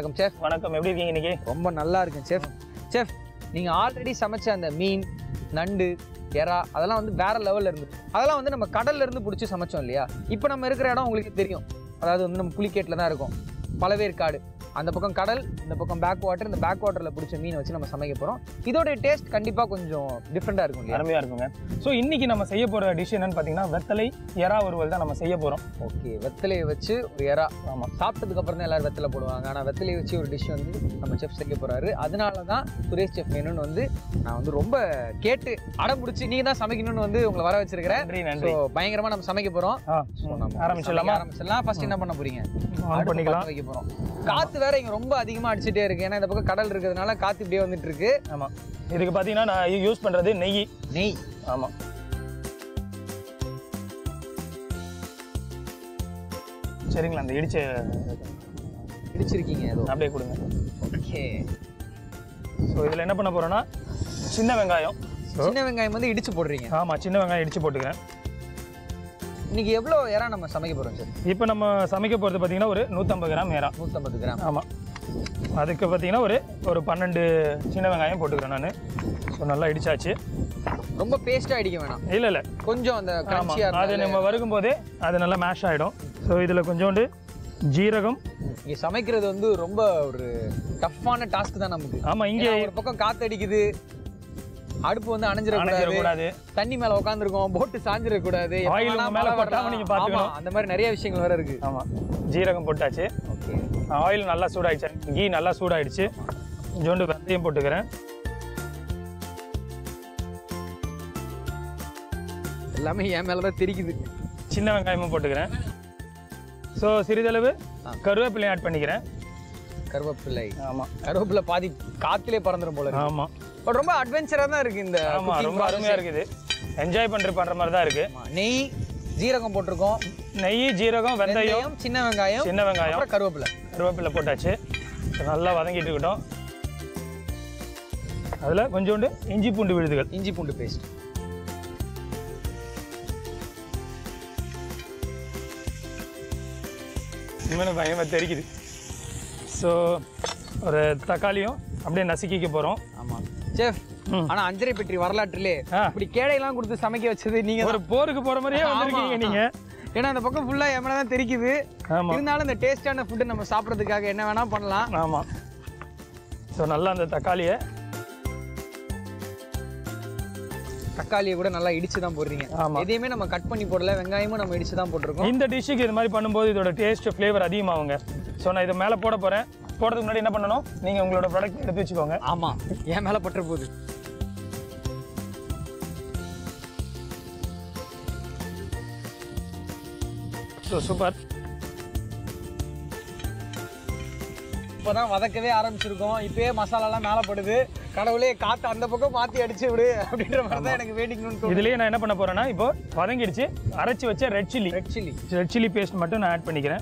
வணக்கம் செஃப் வணக்கம் எப்படி இருக்கீங்க இன்னைக்கு ரொம்ப நல்லா இருக்கும் செஃப் செஃப் நீங்கள் ஆல்ரெடி சமைச்ச அந்த மீன் நண்டு எறா அதெல்லாம் வந்து வேற லெவல்ல இருந்து அதெல்லாம் வந்து நம்ம கடல்ல இருந்து பிடிச்சி சமைச்சோம் இல்லையா இப்போ நம்ம இருக்கிற இடம் உங்களுக்கு தெரியும் அதாவது வந்து நம்ம புலிக்கேட்டில் தான் இருக்கோம் பழவேற்காடு அந்த பக்கம் கடல் இந்த பக்கம் பேக் வாட்டர் இந்த பேக் வாட்டரில் பிடிச்ச மீனை வச்சு நம்ம சமைக்க போகிறோம் இதோட டேஸ்ட் கண்டிப்பாக கொஞ்சம் டிஃப்ரெண்ட்டாக இருக்கும் இல்லையா அருமையா இருக்குங்க ஸோ இன்னைக்கு நம்ம செய்ய போற டிஷ் என்னன்னு பார்த்தீங்கன்னா வெத்தலை எறா வறுவல் தான் நம்ம செய்ய போறோம் ஓகே வெத்தலையை வச்சு ஒரு எறா ஆமா சாப்பிட்டதுக்கு அப்புறம் தான் எல்லாரும் வெத்தலை போடுவாங்க ஆனால் வெத்தலையை வச்சு ஒரு டிஷ் வந்து நம்ம செஃப் செய்ய போறாரு அதனால தான் சுரேஷ் செஃப் வேணும்னு வந்து நான் வந்து ரொம்ப கேட்டு அடம் பிடிச்சி நீங்க தான் சமைக்கணும்னு வந்து உங்களை வர வச்சிருக்கிறேன் நன்றி ஸோ நன்றி பயங்கரமா நம்ம சமைக்க போறோம் ஆ, ஸோ நம்ம ஆரம்பிச்சிடலாமா சமைக்க ஆரம்பிச்சிடலாம் ஃபர்ஸ்ட் என்ன பண்ண போறீங்க ஆன் அடுப்பு பண்ணிக்கலாம் பத்த வைக்க போறோம் காத்து வேற இங்க ரொம்ப அதிகமா அடிச்சிட்டே இருக்கு ஏன்னா இந்த பக்கம் கடல் இருக்கிறதுனால காத்து இப்படியே வந்துட்டு இருக்கு ஆமா இதுக்கு பார்த்தீங்கன்னா நான் யூஸ் பண்றது நெய் நெய் ஆமா சரிங்களா அந்த இடிச்ச இடிச்சிருக்கீங்க ஏதோ அப்படியே கொடுங்க ஓகே ஸோ இதில் என்ன பண்ண போறோம்னா சின்ன வெங்காயம் சின்ன வெங்காயம் வந்து இடிச்சு போடுறீங்க ஆமா சின்ன வெங்காயம் இடிச்சு போட்டுக்கிறேன் இன்னைக்கு எவ்வளோ எறா நம்ம சமைக்க போறோம் சார் இப்போ நம்ம சமைக்க போகிறது பார்த்தீங்கன்னா ஒரு நூற்றம்பது கிராம் ஏறா நூற்றம்பது கிராம் ஆமாம் அதுக்கு பார்த்தீங்கன்னா ஒரு ஒரு பன்னெண்டு சின்ன வெங்காயம் போட்டுக்கிறேன் நான் ஸோ நல்லா இடிச்சாச்சு ரொம்ப பேஸ்டா அடிக்க வேணாம் இல்லை இல்லை கொஞ்சம் அந்த ஆமாம் கிரன்ச்சியா அது நம்ம வறுக்கும் போதே அது நல்லா மேஷ் ஆகிடும் ஸோ இதில் கொஞ்சோண்டு ஜீரகம் இங்க சமைக்கிறது வந்து ரொம்ப ஒரு டஃப்பான டாஸ்க் தான் நமக்கு ஆமாம் இங்கே ஏன்னா ஒரு பக்கம் காத்து அடிக்குது அடுப்பு வந்து அணைஞ்சிடக்கூடாது அணைஞ்சிடக்கூடாது தண்ணி மேல உட்காந்துருக்கோம் போட்டு சாஞ்சிடக்கூடாது எப்ப Oil வேணா உங்க மேல மழை பட்டாம வரலாம். நீங்க பாத்துக்கணும். ஆமா, அந்த மாதிரி நிறைய விஷயங்கள் வேற இருக்கு ஆமாம் ஜீரகம் போட்டாச்சு ஓகே ஆயில் நல்லா சூடாயிடுச்சு கீ நல்லா சூடாயிடுச்சு கொஞ்சோண்டு வெந்தயம் போட்டுக்கிறேன் எல்லாமே என் மேல தான் தெரிக்குது சின்ன வெங்காயமும் போட்டுக்கிறேன் ஸோ சிறிதளவு ஆ. கருவேப்பிலையும் ஆட் பண்ணிக்கிறேன் கருவேப்பிள்ளை ஆமாம் கருவேப்பிலை பாதி காத்திலே பறந்துடும் போல இருக்கு ஆமாம் பட் ரொம்ப அட்வென்ச்சரா தான் இருக்கு இந்த ஆமாம் cooking ரொம்ப process. அருமையாக இருக்குது என்ஜாய் பண்ணுற பண்ணுற மாதிரி தான் இருக்குது ஆமா, நெய் ஜீரகம் போட்டிருக்கோம் நெய் ஜீரகம் வெந்தயம் வெந்தயம் சின்ன வெங்காயம் சின்ன வெங்காயம் அப்புறம் கருவேப்பிலை கருவேப்பிலை போட்டாச்சு So, நல்லா வதங்கிட்டு இருக்கட்டும் அதில் கொஞ்சோண்டு இஞ்சி பூண்டு விழுதுகள் இஞ்சி பூண்டு பேஸ்ட் இனிமேல் பயமாக தெரிக்குது ஸோ ஒரு தக்காளியும் அப்படியே நசுக்கிக்க போகிறோம் ஆமா செஃப் ம். ஆனா அஞ்சரை பெட்டி வரலாற்றிலே ஆ. இப்படி கேடையெல்லாம் கொடுத்து சமைக்க வச்சது நீங்க ஒரு போருக்கு போகிற மாதிரியே வந்திருக்கீங்க ஆமா. நீங்கள் ஏன்னா அந்த பக்கம் ஃபுல்லா என் தான் தெரிக்குது ஆமாம் இருந்தாலும் இந்த டேஸ்டான ஃபுட்டு நம்ம சாப்பிட்றதுக்காக என்ன வேணா பண்ணலாம் ஆமாம் ஸோ நல்லா அந்த தக்காளியை தக்காளியை கூட நல்லா இடிச்சு தான் போடுறீங்க ஆமா. எதையுமே நம்ம கட் பண்ணி போடல வெங்காயமும் நம்ம இடிச்சு தான் போட்டிருக்கோம் இந்த டிஷ்ஷுக்கு இது மாதிரி பண்ணும்போது இதோட டேஸ்ட் ஃப்ளேவர் அதிகமாகுங்க ஸோ நான் இதை மேலே போட போகிறேன் போடுறதுக்கு முன்னாடி என்ன பண்ணணும் நீங்கள் உங்களோட ப்ராடக்ட் எடுத்து வச்சுக்கோங்க ஆமா என் மேல பட்டுற போகுது ஸோ சூப்பர் இப்போதான் வதக்கவே ஆரம்பிச்சிருக்கோம் இப்பயே மசாலாலாம் மேலே படுது கடவுளே காத்து அந்த பக்கம் மாத்தி அடிச்சு விடு அப்படின்ற மாதிரி தான் எனக்கு வேண்டிக்கணும்னு தோணுது இதுலேயே நான் என்ன பண்ண போகிறேன்னா இப்போ வதங்கிடுச்சு அரைச்சி வச்ச red chilli red chilli red chilli paste மட்டும் நான் ஆட் பண்ணிக்கிறேன்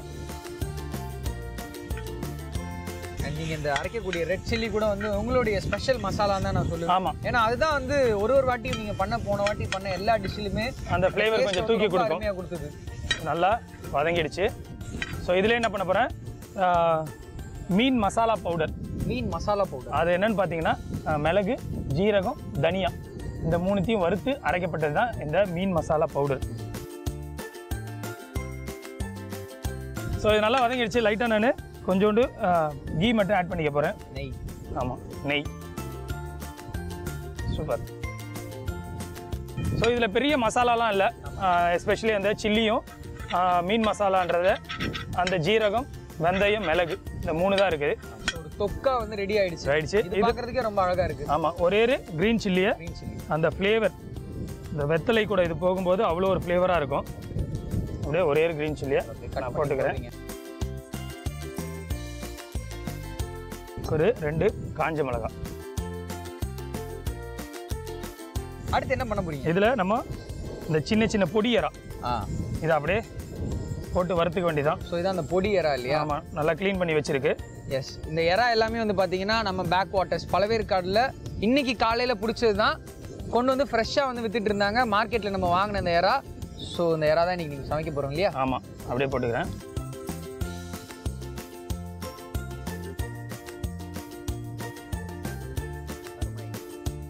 நீங்க இந்த அரைக்கக்கூடிய ரெட் சில்லி கூட வந்து உங்களுடைய ஸ்பெஷல் மசாலா தான் நான் சொல்லுவேன் ஆமாம் ஏன்னா அதுதான் வந்து ஒரு ஒரு வாட்டியும் நீங்க பண்ண போன வாட்டி பண்ண எல்லா டிஷ்ஷிலுமே அந்த ஃப்ளேவர் கொஞ்சம் தூக்கி கொடுக்கும் அருமையா கொடுத்தது நல்லா வதங்கிடுச்சு ஸோ இதில் என்ன பண்ண போகிறேன் மீன் மசாலா பவுடர் மீன் மசாலா பவுடர் அது என்னன்னு பார்த்தீங்கன்னா அஹ், மிளகு ஜீரகம் தனியா இந்த மூணுத்தையும் வறுத்து அரைக்கப்பட்டது தான் இந்த மீன் மசாலா பவுடர் ஸோ இது நல்லா வதங்கிடுச்சு லைட்டாக நான் கொஞ்சோண்டு கீ மட்டும் ஆட் பண்ணிக்க போகிறேன் நெய் ஆமாம் நெய் சூப்பர் ஸோ இதில் பெரிய மசாலாலாம் இல்லை எஸ்பெஷலி அந்த சில்லியும் மீன் மசாலான்றத அந்த ஜீரகம் வெந்தயம் மிளகு இந்த மூணு தான் இருக்குது ஒரு தொக்கா வந்து ரெடி ஆயிடுச்சு ஆயிடுச்சு இது இது பார்க்கறதுக்கே ரொம்ப அழகா இருக்கு ஆமாம் ஒரே ஒரு க்ரீன் சில்லியை green chilli. அந்த ஃப்ளேவர் இந்த வெத்தலை கூட இது போகும்போது அவ்வளோ ஒரு ஃப்ளேவராக இருக்கும் அப்படியே ஒரே ஒரு க்ரீன் சில்லியை Okay, cut நான் பண்ணி போட்டுக்கிறேன் போடுறீங்க. ஒரு ரெண்டு காஞ்ச மிளகாய் அடுத்து என்ன பண்ண போறீங்க இதில் நம்ம இந்த சின்ன சின்ன பொடி எறா ஆ இதை அப்படியே போட்டு வறுத்துக்க வேண்டியதான் ஸோ இதான் அந்த பொடி எறா இல்லையா ஆமாம் நல்லா க்ளீன் பண்ணி வச்சிருக்கு எஸ் இந்த எறா எல்லாமே வந்து பார்த்தீங்கன்னா நம்ம பேக் வாட்டர்ஸ் பழவேற்காடில் இன்னைக்கு காலையில் பிடிச்சது தான் கொண்டு வந்து ஃப்ரெஷ்ஷாக வந்து வித்துட்டு இருந்தாங்க மார்க்கெட்டில் நம்ம வாங்கின இந்த எறா ஸோ இந்த எறா தான் இன்னைக்கு நீங்கள் சமைக்க போகிறோம் இல்லையா ஆமாம் அப்படியே போட்டுக்கிறேன்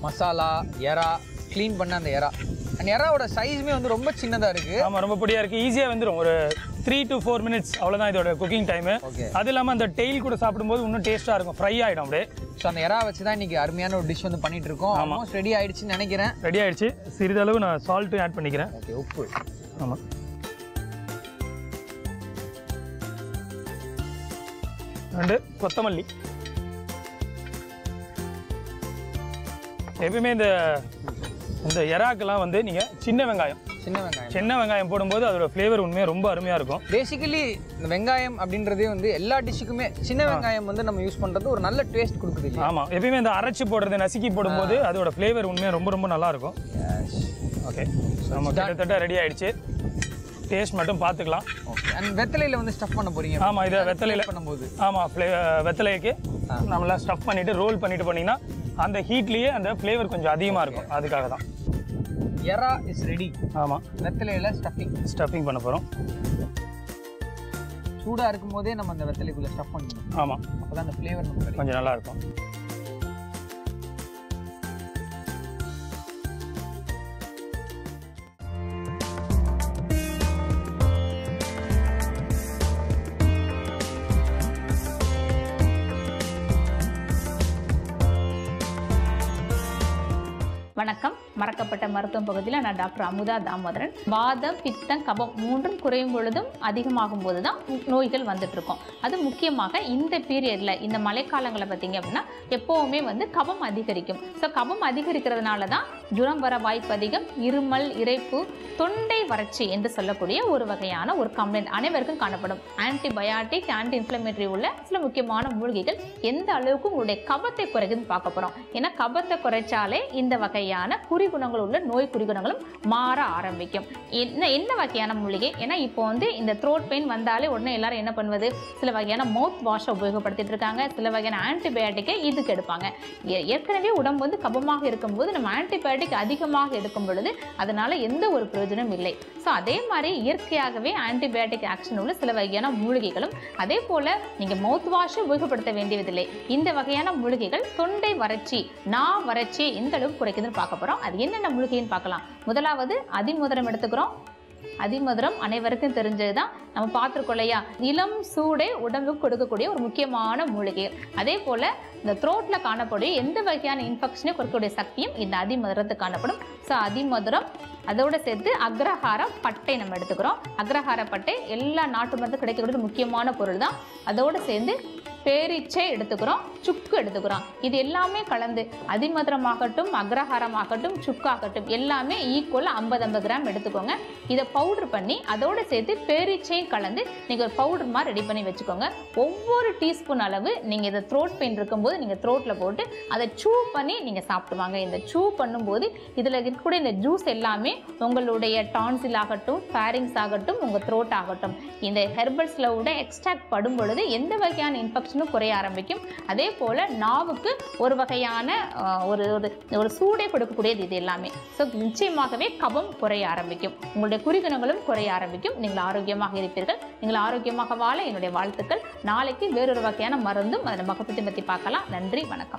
மசாலா எறா க்ளீன் பண்ண அந்த எறா அண்ட் எறாவோட சைஸுமே வந்து ரொம்ப சின்னதாக இருக்குது ஆமாம் ரொம்ப பொடியாக இருக்குது ஈஸியாக வந்துடும் ஒரு த்ரீ டு ஃபோர் மினிட்ஸ் அவ்வளோதான் இதோட குக்கிங் டைமு Okay. அது இல்லாமல் அந்த டெய்ல் கூட சாப்பிடும்போது இன்னும் டேஸ்ட்டாக இருக்கும் ஃப்ரை ஆகிடும் அப்படியே ஸோ அந்த எறா வச்சு தான் இன்னைக்கு அருமையான ஒரு டிஷ் வந்து பண்ணிட்டு இருக்கோம் ஆல்மோஸ்ட் ரெடி ஆயிடுச்சுன்னு நினைக்கிறேன் ரெடி ஆயிடுச்சு சிறிதளவு நான் சால்ட்டும் ஆட் பண்ணிக்கிறேன் ஓகே உப்பு ஆமாம் ரெண்டு கொத்தமல்லி எப்பயுமே இந்த இந்த எறாக்கெல்லாம் வந்து நீங்கள் சின்ன வெங்காயம் சின்ன வெங்காயம் சின்ன வெங்காயம் போடும்போது அதோட ஃப்ளேவர் உண்மையாக ரொம்ப அருமையாக இருக்கும் பேசிக்கலி இந்த வெங்காயம் அப்படின்றதே வந்து எல்லா டிஷ்ஷுக்குமே சின்ன வெங்காயம் வந்து நம்ம யூஸ் பண்ணுறது ஒரு நல்ல டேஸ்ட் கொடுக்குது இல்லையா ஆமாம் எப்பயுமே இந்த அரைச்சி போடுறது நசுக்கி போடும்போது அதோட ஃப்ளேவர் உண்மையாக ரொம்ப ரொம்ப நல்லா இருக்கும் ஓகே நம்ம கிட்டத்தட்ட ரெடி ஆயிடுச்சு டேஸ்ட் மட்டும் பார்த்துக்கலாம் ஓகே அண்ட் வெத்தலையில் வந்து ஸ்டஃப் பண்ண போறீங்க ஆமாம் இதை வெத்தலையில் பண்ணும்போது ஆமாம் ஃப்ளே வெத்தலைக்கு நம்மளாம் ஸ்டஃப் பண்ணிவிட்டு ரோல் பண்ணிட்டு பண்ணிங்கன்னா அந்த ஹீட்லேயே அந்த ஃப்ளேவர் கொஞ்சம் அதிகமாக இருக்கும் அதுக்காக தான் எறா இஸ் ரெடி ஆமாம் வெத்தலையில் ஸ்டஃபிங் ஸ்டஃபிங் பண்ண போகிறோம் சூடாக இருக்கும் போதே நம்ம அந்த வெத்தலைக்குள்ளே ஸ்டஃப் பண்ணணும் ஆமாம் அப்போ தான் அந்த ஃப்ளேவர் நமக்கு கிடைக்கும் கொஞ்சம் நல்லா இருக்கும் வணக்கம் மறக்கப்பட்ட மருத்துவம் பகுதியில் நான் டாக்டர் அமுதா தாமோதரன் வாதம் பித்தம் கபம் மூன்றும் குறையும் பொழுதும் அதிகமாகும் போது தான் நோய்கள் வந்துட்டு இருக்கும் அது முக்கியமாக இந்த பீரியடில் இந்த மழைக்காலங்களில் பார்த்தீங்க அப்படின்னா எப்போவுமே வந்து கபம் அதிகரிக்கும் ஸோ கபம் அதிகரிக்கிறதுனால தான் ஜுரம் வர வாய்ப்பு அதிகம் இருமல் இரைப்பு தொண்டை வறட்சி என்று சொல்லக்கூடிய ஒரு வகையான ஒரு கம்ப்ளைண்ட் அனைவருக்கும் காணப்படும் ஆன்டிபயாட்டிக் ஆன்டி இன்ஃப்ளமேட்டரி உள்ள சில முக்கியமான மூலிகைகள் எந்த அளவுக்கு உங்களுடைய கபத்தை குறைக்குதுன்னு பார்க்க போகிறோம் ஏன்னா கபத்தை குறைச்சாலே இந்த வகையான குறிகுணங்கள் உள்ள நோய் குறிகுணங்களும் மாற ஆரம்பிக்கும் என்ன என்ன வகையான மூலிகை ஏன்னா இப்போ வந்து இந்த த்ரோட் பெயின் வந்தாலே உடனே எல்லாரும் என்ன பண்ணுவது சில வகையான மவுத் வாஷை உபயோகப்படுத்திட்டு இருக்காங்க சில வகையான ஆன்டிபயாட்டிக்கை இதுக்கு எடுப்பாங்க ஏ- ஏற்கனவே உடம்பு வந்து கபமாக இருக்கும்போது நம்ம ஆன்டிபயாட்டிக் அதிகமாக எடுக்கும் பொழுது அதனால எந்த ஒரு பிரயோஜனம் இல்லை ஸோ அதே மாதிரி இயற்கையாகவே ஆன்டிபயாட்டிக் ஆக்ஷன் உள்ள சில வகையான மூலிகைகளும் அதே போல நீங்கள் மவுத் வாஷை உபயோகப்படுத்த வேண்டியதில்லை இந்த வகையான மூலிகைகள் தொண்டை வறட்சி நா வறட்சி எந்த அளவுக்கு குறைக்குதுன்னு பார்க்க போகிறோம் அது என்னென்ன மூலிகைன்னு பார்க்கலாம் முதலாவது அதிமுதரம் எடுத்துக்கிறோம் அதிமதுரம் அனைவருக்கும் தெரிஞ்சது தான் நம்ம பார்த்துருக்கோம் இல்லையா இளம் சூடை உடம்புக்கு கொடுக்கக்கூடிய ஒரு முக்கியமான மூலிகை அதே போல் இந்த த்ரோட்டில் காணக்கூடிய எந்த வகையான இன்ஃபெக்ஷனையும் குறைக்கக்கூடிய சக்தியும் இந்த அதிமதுரத்துக்கு காணப்படும் ஸோ அதிமதுரம் அதோட சேர்த்து அக்ரஹார பட்டை நம்ம எடுத்துக்கிறோம் அக்ரஹார பட்டை எல்லா நாட்டு மருந்து கிடைக்கக்கூடிய ஒரு முக்கியமான பொருள் தான் அதோட சேர்ந்து பேரீச்சை எடுத்துக்கிறோம் சுக்கு எடுத்துக்கிறோம் இது எல்லாமே கலந்து அதிமதுரமாகட்டும் அக்ரஹாரமாகட்டும் சுக்காகட்டும் எல்லாமே ஈக்குவல் ஐம்பது ஐம்பது கிராம் எடுத்துக்கோங்க இதை பவுடர் பண்ணி அதோட சேர்த்து பேரீச்சையும் கலந்து நீங்கள் ஒரு பவுடர் மாதிரி ரெடி பண்ணி வச்சுக்கோங்க ஒவ்வொரு டீஸ்பூன் அளவு நீங்கள் இதை த்ரோட் பெயின் இருக்கும்போது நீங்கள் த்ரோட்டில் போட்டு அதை சூ பண்ணி நீங்கள் சாப்பிடுவாங்க இந்த சூ பண்ணும்போது இதில் இருக்கக்கூடிய இந்த ஜூஸ் எல்லாமே உங்களுடைய டான்சில் ஆகட்டும் ஃபேரிங்ஸ் ஆகட்டும் உங்கள் த்ரோட் ஆகட்டும் இந்த ஹெர்பல்ஸில் விட எக்ஸ்ட்ராக்ட் படும் பொழுது எந்த வகையான இன்ஃபெக்ஷனும் குறைய ஆரம்பிக்கும் அதே போல் நாவுக்கு ஒரு வகையான ஆஹ், ஒரு ஒரு ஒரு சூடை கொடுக்கக்கூடியது இது எல்லாமே ஸோ நிச்சயமாகவே கபம் குறைய ஆரம்பிக்கும் உங்களுடைய குறிகுணங்களும் குறைய ஆரம்பிக்கும் நீங்கள் ஆரோக்கியமாக இருப்பீர்கள் நீங்கள் ஆரோக்கியமாக வாழ என்னுடைய வாழ்த்துக்கள் நாளைக்கு வேறொரு வகையான மருந்தும் அதன் மகத்துவத்தை பற்றி பார்க்கலாம் நன்றி வணக்கம்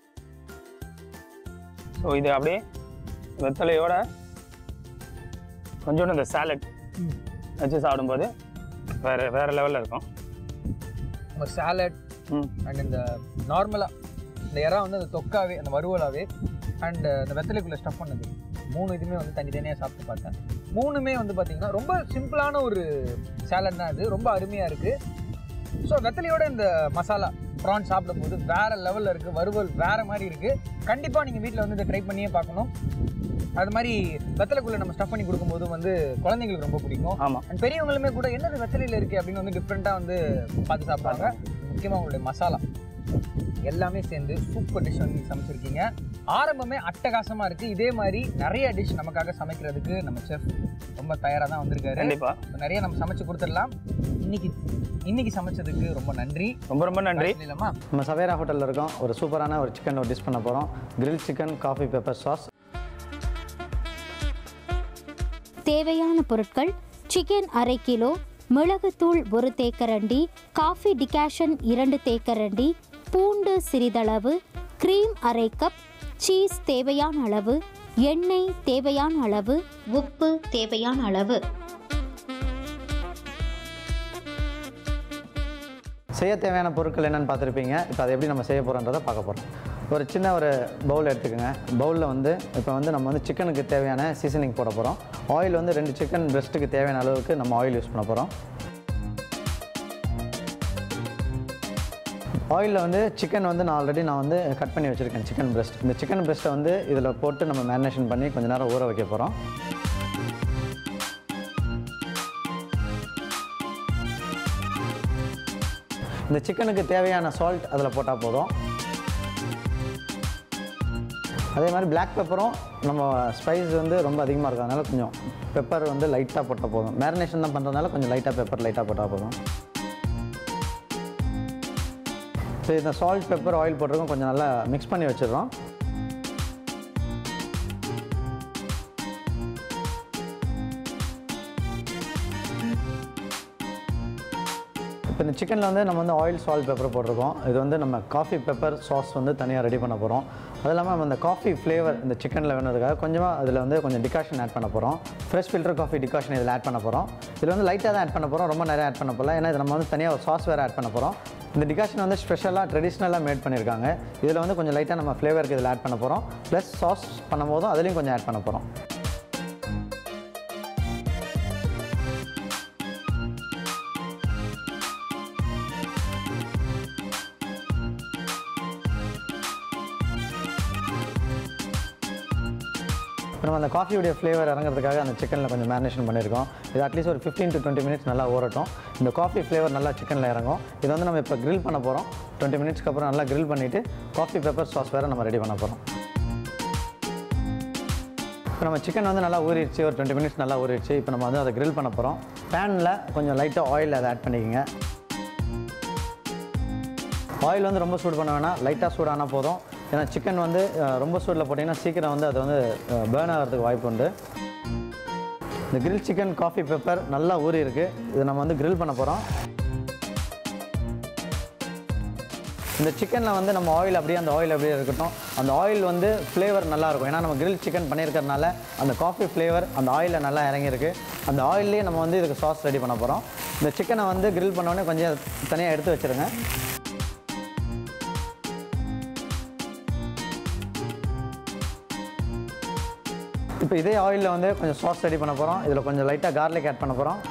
ஸோ இது அப்படியே வெத்தலையோட கொஞ்சோண்டு இந்த சாலட் வச்சு சாப்பிடும்போது வேறு வேறு லெவலில் இருக்கும் நம்ம சாலட் ம் அண்ட் இந்த நார்மலாக இந்த இறா வந்து அந்த தொக்காவே அந்த வறுவலாவே அண்ட் இந்த வெத்தலைக்குள்ளே ஸ்டஃப் பண்ணது மூணு இதுவுமே வந்து தனித்தனியாக சாப்பிட்டு பார்த்தேன் மூணுமே வந்து பார்த்தீங்கன்னா ரொம்ப சிம்பிளான ஒரு சாலட் தான் இது ரொம்ப அருமையாக இருக்குது ஸோ வெத்தலையோட இந்த மசாலா ப்ரான் சாப்பிடும்போது வேற லெவலில் இருக்குது வறுவல் வேற மாதிரி இருக்குது கண்டிப்பாக நீங்கள் வீட்டில் வந்து இதை ட்ரை பண்ணியே பார்க்கணும் அது மாதிரி வெத்தலைக்குள்ளே நம்ம ஸ்டஃப் பண்ணி கொடுக்கும்போது வந்து குழந்தைங்களுக்கு ரொம்ப பிடிக்கும் ஆமாம் அண்ட் பெரியவங்களுமே கூட என்னது வெத்தலையில் இருக்குது அப்படின்னு வந்து டிஃப்ரெண்ட்டாக வந்து பார்த்து சாப்பிடுவாங்க முக்கியமாக உங்களுடைய மசாலா எல்லாமே சேர்ந்து சூப்பர் டிஷ் வந்து நீங்க சமைச்சிருக்கீங்க ஆரம்பமே அட்டகாசமாக இருக்குது இதே மாதிரி நிறைய டிஷ் நமக்காக சமைக்கிறதுக்கு நம்ம செஃப் ரொம்ப தயாராக தான் வந்திருக்காரு கண்டிப்பாக இப்ப நிறைய நம்ம சமைச்சு கொடுத்துடலாம் இன்னைக்கு இன்னைக்கு சமைச்சதுக்கு ரொம்ப நன்றி ரொம்ப ரொம்ப நன்றி இல்லைம்மா நம்ம சவேரா ஹோட்டலில் இருக்கோம் ஒரு சூப்பரான ஒரு சிக்கன் ஒரு டிஷ் பண்ண போகிறோம் grill chicken coffee pepper sauce தேவையான பொருட்கள் சிக்கன் அரை கிலோ மிளகுத்தூள் ஒரு தேக்கரண்டி காஃபி டிகாஷன் இரண்டு தேக்கரண்டி பூண்டு சிறிதளவு க்ரீம் அரை கப் சீஸ் தேவையான அளவு எண்ணெய் தேவையான அளவு உப்பு தேவையான அளவு செய்ய தேவையான பொருட்கள் என்னென்னு பார்த்துருப்பீங்க இப்போ அதை எப்படி நம்ம செய்ய போகிறோன்றதை பார்க்க போகிறோம் ஒரு சின்ன ஒரு பவுல் எடுத்துக்கோங்க பவுலில் வந்து இப்போ வந்து நம்ம வந்து சிக்கனுக்கு தேவையான சீசனிங் போட போகிறோம் ஆயில் வந்து ரெண்டு சிக்கன் பிரெஸ்ட்டுக்கு தேவையான அளவுக்கு நம்ம ஆயில் யூஸ் பண்ண போகிறோம் ஆயிலில் வந்து சிக்கன் வந்து நான் ஆல்ரெடி நான் வந்து கட் பண்ணி வச்சுருக்கேன் சிக்கன் பிரெஸ்ட் இந்த சிக்கன் பிரெஸ்ட்டை வந்து இதில் போட்டு நம்ம மேரினேஷன் பண்ணி கொஞ்ச நேரம் ஊற வைக்க போகிறோம் இந்த சிக்கனுக்கு தேவையான சால்ட் அதில் போட்டால் போதும் அதே மாதிரி பிளாக் பெப்பரும் நம்ம ஸ்பைஸ் வந்து ரொம்ப அதிகமாக இருக்கிறதுனால கொஞ்சம் பெப்பர் வந்து லைட்டாக போட்டால் போதும் மேரினேஷன் தான் பண்ணுறதுனால கொஞ்சம் லைட்டாக பெப்பர் லைட்டாக போட்டால் போதும் ஸோ இந்த சால்ட் பெப்பர் ஆயில் போட்டிருக்கோம் கொஞ்சம் நல்லா மிக்ஸ் பண்ணி வச்சிடுறோம் இப்போ இந்த சிக்கனில் வந்து நம்ம வந்து ஆயில் சால்ட் பெப்பர் போட்டிருக்கோம் இது வந்து நம்ம காஃபி பெப்பர் சாஸ் வந்து தனியாக ரெடி பண்ண போகிறோம் அது இல்லாமல் நம்ம இந்த காஃபி ஃப்ளேவர் இந்த சிக்கனில் வேணுறதுக்காக கொஞ்சமாக அதில் வந்து கொஞ்சம் டிகாஷன் ஆட் பண்ண போகிறோம் ஃப்ரெஷ் ஃபில்டர் காஃபி டிகாஷன் இதில் ஆட் பண்ண போகிறோம் இதில் வந்து லைட்டாக தான் ஆட் பண்ண போகிறோம் ரொம்ப நிறைய ஆட் பண்ண போகல ஏன்னா இது நம்ம வந்து தனியாக ஒரு சாஸ் வேறு ஆட் பண்ண போகிறோம் இந்த டிகாஷன் வந்து ஸ்பெஷலாக ட்ரெடிஷ்னலாக மேட் பண்ணியிருக்காங்க இதில் வந்து கொஞ்சம் லைட்டாக நம்ம ஃப்ளேவருக்கு இதில் ஆட் பண்ண போகிறோம் ப்ளஸ் சாஸ் பண்ணும்போதும் அதுலேயும் கொஞ்சம் ஆட் பண்ண போகிறோம் இப்போ நம்ம அந்த காஃபியுடைய ஃப்ளேவர் இறங்குறதுக்காக அந்த சிக்கனில் கொஞ்சம் மேரினேஷன் பண்ணியிருக்கோம் இது அட்லீஸ்ட் ஒரு ஃபிஃப்டீன் டு டுவெண்ட்டி மினிட்ஸ் நல்லா ஊறட்டும் இந்த காஃபி ஃப்ளேவர் நல்லா சிக்கனில் இறங்கும் இது வந்து நம்ம இப்போ grill பண்ண போகிறோம் டுவெண்ட்டி மினிட்ஸ்க்கு அப்புறம் நல்லா grill பண்ணிவிட்டு காஃபி பெப்பர் சாஸ் வேறு நம்ம ரெடி பண்ண போகிறோம் இப்போ நம்ம சிக்கன் வந்து நல்லா ஊறிடுச்சு ஒரு டுவெண்ட்டி மினிட்ஸ் நல்லா ஊறிடுச்சு இப்போ நம்ம வந்து அதை grill பண்ண போகிறோம் பேனில் கொஞ்சம் லைட்டாக ஆயில் அதை ஆட் பண்ணிக்கோங்க ஆயில் வந்து ரொம்ப சூடு பண்ண வேணாம் லைட்டாக சூடானால் போதும் ஏன்னா சிக்கன் வந்து அஹ், ரொம்ப சூடில் போட்டிங்கன்னா சீக்கிரம் வந்து அது வந்து பேர்ன் ஆகிறதுக்கு வாய்ப்பு உண்டு இந்த grill சிக்கன் காஃபி பெப்பர் நல்லா ஊறி இருக்கு இதை நம்ம வந்து grill பண்ண போகிறோம் இந்த சிக்கனில் வந்து நம்ம ஆயில் அப்படியே அந்த ஆயில் அப்படியே இருக்கட்டும் அந்த ஆயில் வந்து ஃப்ளேவர் நல்லா இருக்கும் ஏன்னா நம்ம grill சிக்கன் பண்ணியிருக்கறனால அந்த காஃபி ஃப்ளேவர் அந்த ஆயிலில் நல்லா இறங்கியிருக்கு அந்த ஆயிலே நம்ம வந்து இதுக்கு சாஸ் ரெடி பண்ண போகிறோம் இந்த சிக்கனை வந்து grill பண்ண உடனே கொஞ்சம் தனியாக எடுத்து வச்சுருங்க இப்போ இதே ஆயிலில் வந்து கொஞ்சம் சாஸ் ரெடி பண்ண போகிறோம் இதில் கொஞ்சம் லைட்டாக கார்லிக் ஆட் பண்ண போகிறோம்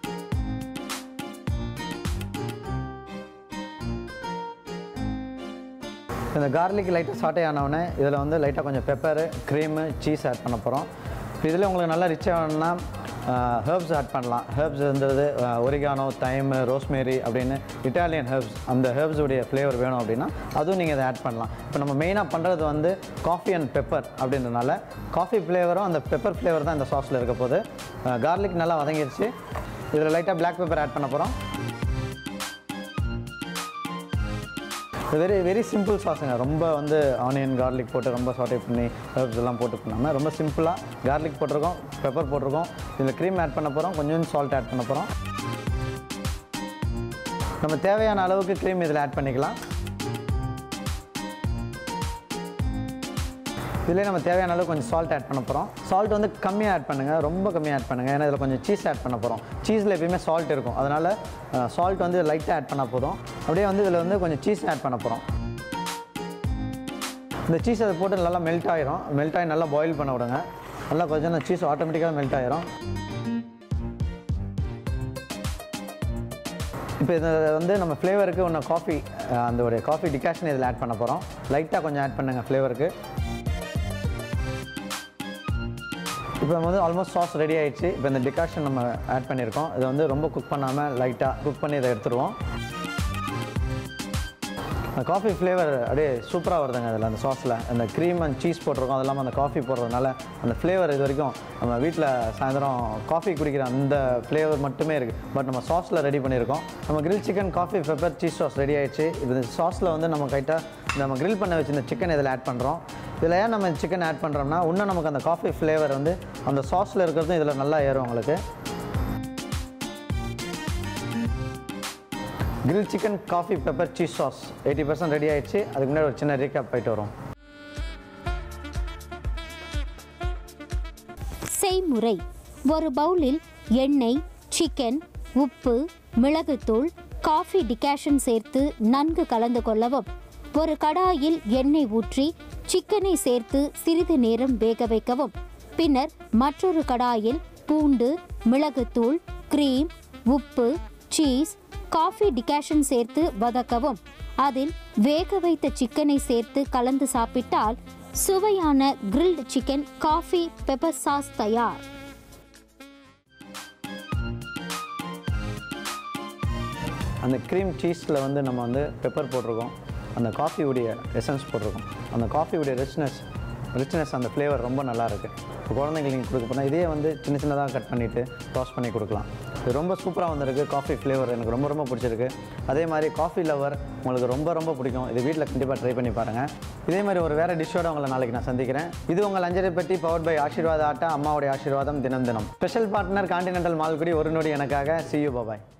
இந்த கார்லிக் லைட்டாக சாட்டே ஆனவுடனே இதில் வந்து லைட்டாக கொஞ்சம் பெப்பரு க்ரீமு சீஸ் ஆட் பண்ண போகிறோம் இதில் உங்களுக்கு நல்லா ரிச்சாக வேணும்னா ஹெர்ப்ஸ் ஆட் பண்ணலாம் ஹெர்ப்ஸ் இருந்தது ஒரிகானோ தைம் ரோஸ்மேரி அப்படின்னு இட்டாலியன் ஹெர்ப்ஸ் அந்த herbs உடைய ஃப்ளேவர் வேணும் அப்படின்னா அதுவும் நீங்கள் இதை ஆட் பண்ணலாம் இப்போ நம்ம மெயினாக பண்ணுறது வந்து காஃபி அண்ட் பெப்பர் அப்படின்றனால காஃபி ஃப்ளேவரும் அந்த பெப்பர் ஃப்ளேவர் தான் இந்த சாஸில் இருக்க போகுது கார்லிக் நல்லா வதங்கிடுச்சு இதில் லைட்டாக black பெப்பர் ஆட் பண்ண போகிறோம் வெரி வெரி சிம்பிள் சாஸுங்க ரொம்ப வந்து ஆனியன் கார்லிக் போட்டு ரொம்ப சாட்டே பண்ணி ஹெர்ப்ஸ் எல்லாம் போட்டு பண்ணாமல் ரொம்ப சிம்பிளாக கார்லிக் போட்டிருக்கோம் பெப்பர் போட்டிருக்கோம் இதில் க்ரீம் ஆட் பண்ண போகிறோம் கொஞ்சம் சால்ட் ஆட் பண்ண போகிறோம் நம்ம தேவையான அளவுக்கு க்ரீம் இதில் ஆட் பண்ணிக்கலாம் இதிலே நம்ம தேவையான அளவு கொஞ்சம் சால்ட் ஆட் பண்ண போகிறோம் சால்ட் வந்து கம்மியாக ஆட் பண்ணுங்கள் ரொம்ப கம்மியாக ஆட் பண்ணுங்கள் ஏன்னா இதில் கொஞ்சம் சீஸ் ஆட் பண்ண போகிறோம் சீஸில் எப்பயுமே சால்ட் இருக்கும் அதனால் சால்ட் வந்து லைட்டாக ஆட் பண்ணால் போதும் அப்படியே வந்து இதில் வந்து கொஞ்சம் சீஸ் ஆட் பண்ண போகிறோம் இந்த சீஸ் அதை போட்டு நல்லா மெல்ட் ஆயிரும் மெல்ட் ஆகி நல்லா பாயில் பண்ண விடுங்க நல்லா கொஞ்சம் சீஸ் ஆட்டோமேட்டிக்காக மெல்ட் ஆயிரும் இப்போ இதை வந்து நம்ம ஃப்ளேவருக்கு ஒன்று காஃபி அந்த காஃபி டிகாஷன் இதில் ஆட் பண்ண போகிறோம் லைட்டாக கொஞ்சம் ஆட் பண்ணுங்கள் ஃப்ளேவருக்கு இப்போ நம்ம வந்து ஆல்மோஸ்ட் சாஸ் ரெடி ஆயிடுச்சு இப்போ இந்த டிகாஷன் நம்ம ஆட் பண்ணியிருக்கோம் இதை வந்து ரொம்ப குக் பண்ணாமல் லைட்டாக குக் பண்ணி இதை எடுத்துருவோம் அந்த காஃபி ஃப்ளேவர் அப்படியே சூப்பராக வருதுங்க அதில் அந்த சாஸில் அந்த க்ரீம் அண்ட் சீஸ் போட்டிருக்கோம் அது இல்லாமல் அந்த காஃபி போடுறதுனால அந்த ஃப்ளேவர் இது வரைக்கும் நம்ம வீட்டில் சாயந்தரம் காஃபி குடிக்கிற அந்த ஃப்ளேவர் மட்டுமே இருக்குது பட் நம்ம சாஸில் ரெடி பண்ணியிருக்கோம் நம்ம grill chicken coffee pepper cheese sauce ready ஆயிடுச்சு இது சாஸில் வந்து நம்ம கைட்டாக நம்ம grill பண்ண வச்சு இந்த சிக்கன் இதில் ஆட் பண்ணுறோம் இதில் ஏன் நம்ம சிக்கன் ஆட் பண்ணுறோம்னா இன்னும் நமக்கு அந்த காஃபி ஃப்ளேவர் வந்து அந்த சாஸில் இருக்கிறதும் இதில் நல்லா ஏறும் உங்களுக்கு grill chicken coffee pepper cheese sauce eighty percent ready ஆயிடுச்சு அதுக்கு முன்னாடி ஒரு சின்ன ரீகேப் போயிட்டு வரும் செய்முறை ஒரு பவுலில் எண்ணெய் சிக்கன் உப்பு மிளகுத்தூள் காஃபி டிகாஷன் சேர்த்து நன்கு கலந்து கொள்ளவும் ஒரு கடாயில் எண்ணெய் ஊற்றி சிக்கனை சேர்த்து சிறிது நேரம் வேக வைக்கவும் பின்னர் மற்றொரு கடாயில் பூண்டு மிளகுத்தூள் கிரீம் உப்பு சீஸ் காஃபி டிகாஷன் சேர்த்து வதக்கவும் அதில் வேக வைத்த சிக்கனை சேர்த்து கலந்து சாப்பிட்டால் சுவையான grilled chicken coffee pepper sauce தயார் அந்த க்ரீம் சீஸில் வந்து நம்ம வந்து பெப்பர் போட்டிருக்கோம் அந்த காஃபியுடைய எசன்ஸ் போட்டிருக்கோம் அந்த காஃபியுடைய ரிச்னஸ் ரிச்னஸ் அந்த ஃப்ளேவர் ரொம்ப நல்லா இருக்கு இப்போ குழந்தைங்களுக்கு நீங்கள் கொடுக்க போனால் இதே வந்து சின்ன சின்னதாக கட் பண்ணிவிட்டு டாஸ் பண்ணி கொடுக்கலாம் இது ரொம்ப சூப்பராக வந்திருக்கு காஃபி ஃப்ளேவர் எனக்கு ரொம்ப ரொம்ப பிடிச்சிருக்கு அதே மாதிரி காஃபி லவர் உங்களுக்கு ரொம்ப ரொம்ப பிடிக்கும் இது வீட்டில் கண்டிப்பாக ட்ரை பண்ணி பாருங்கள் இதே மாதிரி ஒரு வேறு டிஷ்ஷோட உங்களை நாளைக்கு நான் சந்திக்கிறேன் இது உங்கள் அஞ்சரை பெட்டி பவர்ட் பை ஆசீர்வாத ஆட்டா அம்மாவுடைய ஆசீர்வாதம் தினம் தினம் ஸ்பெஷல் பார்ட்னர் கான்டினென்டல் மால்குடி ஒரு நொடி எனக்காக சி யூ பாபாய்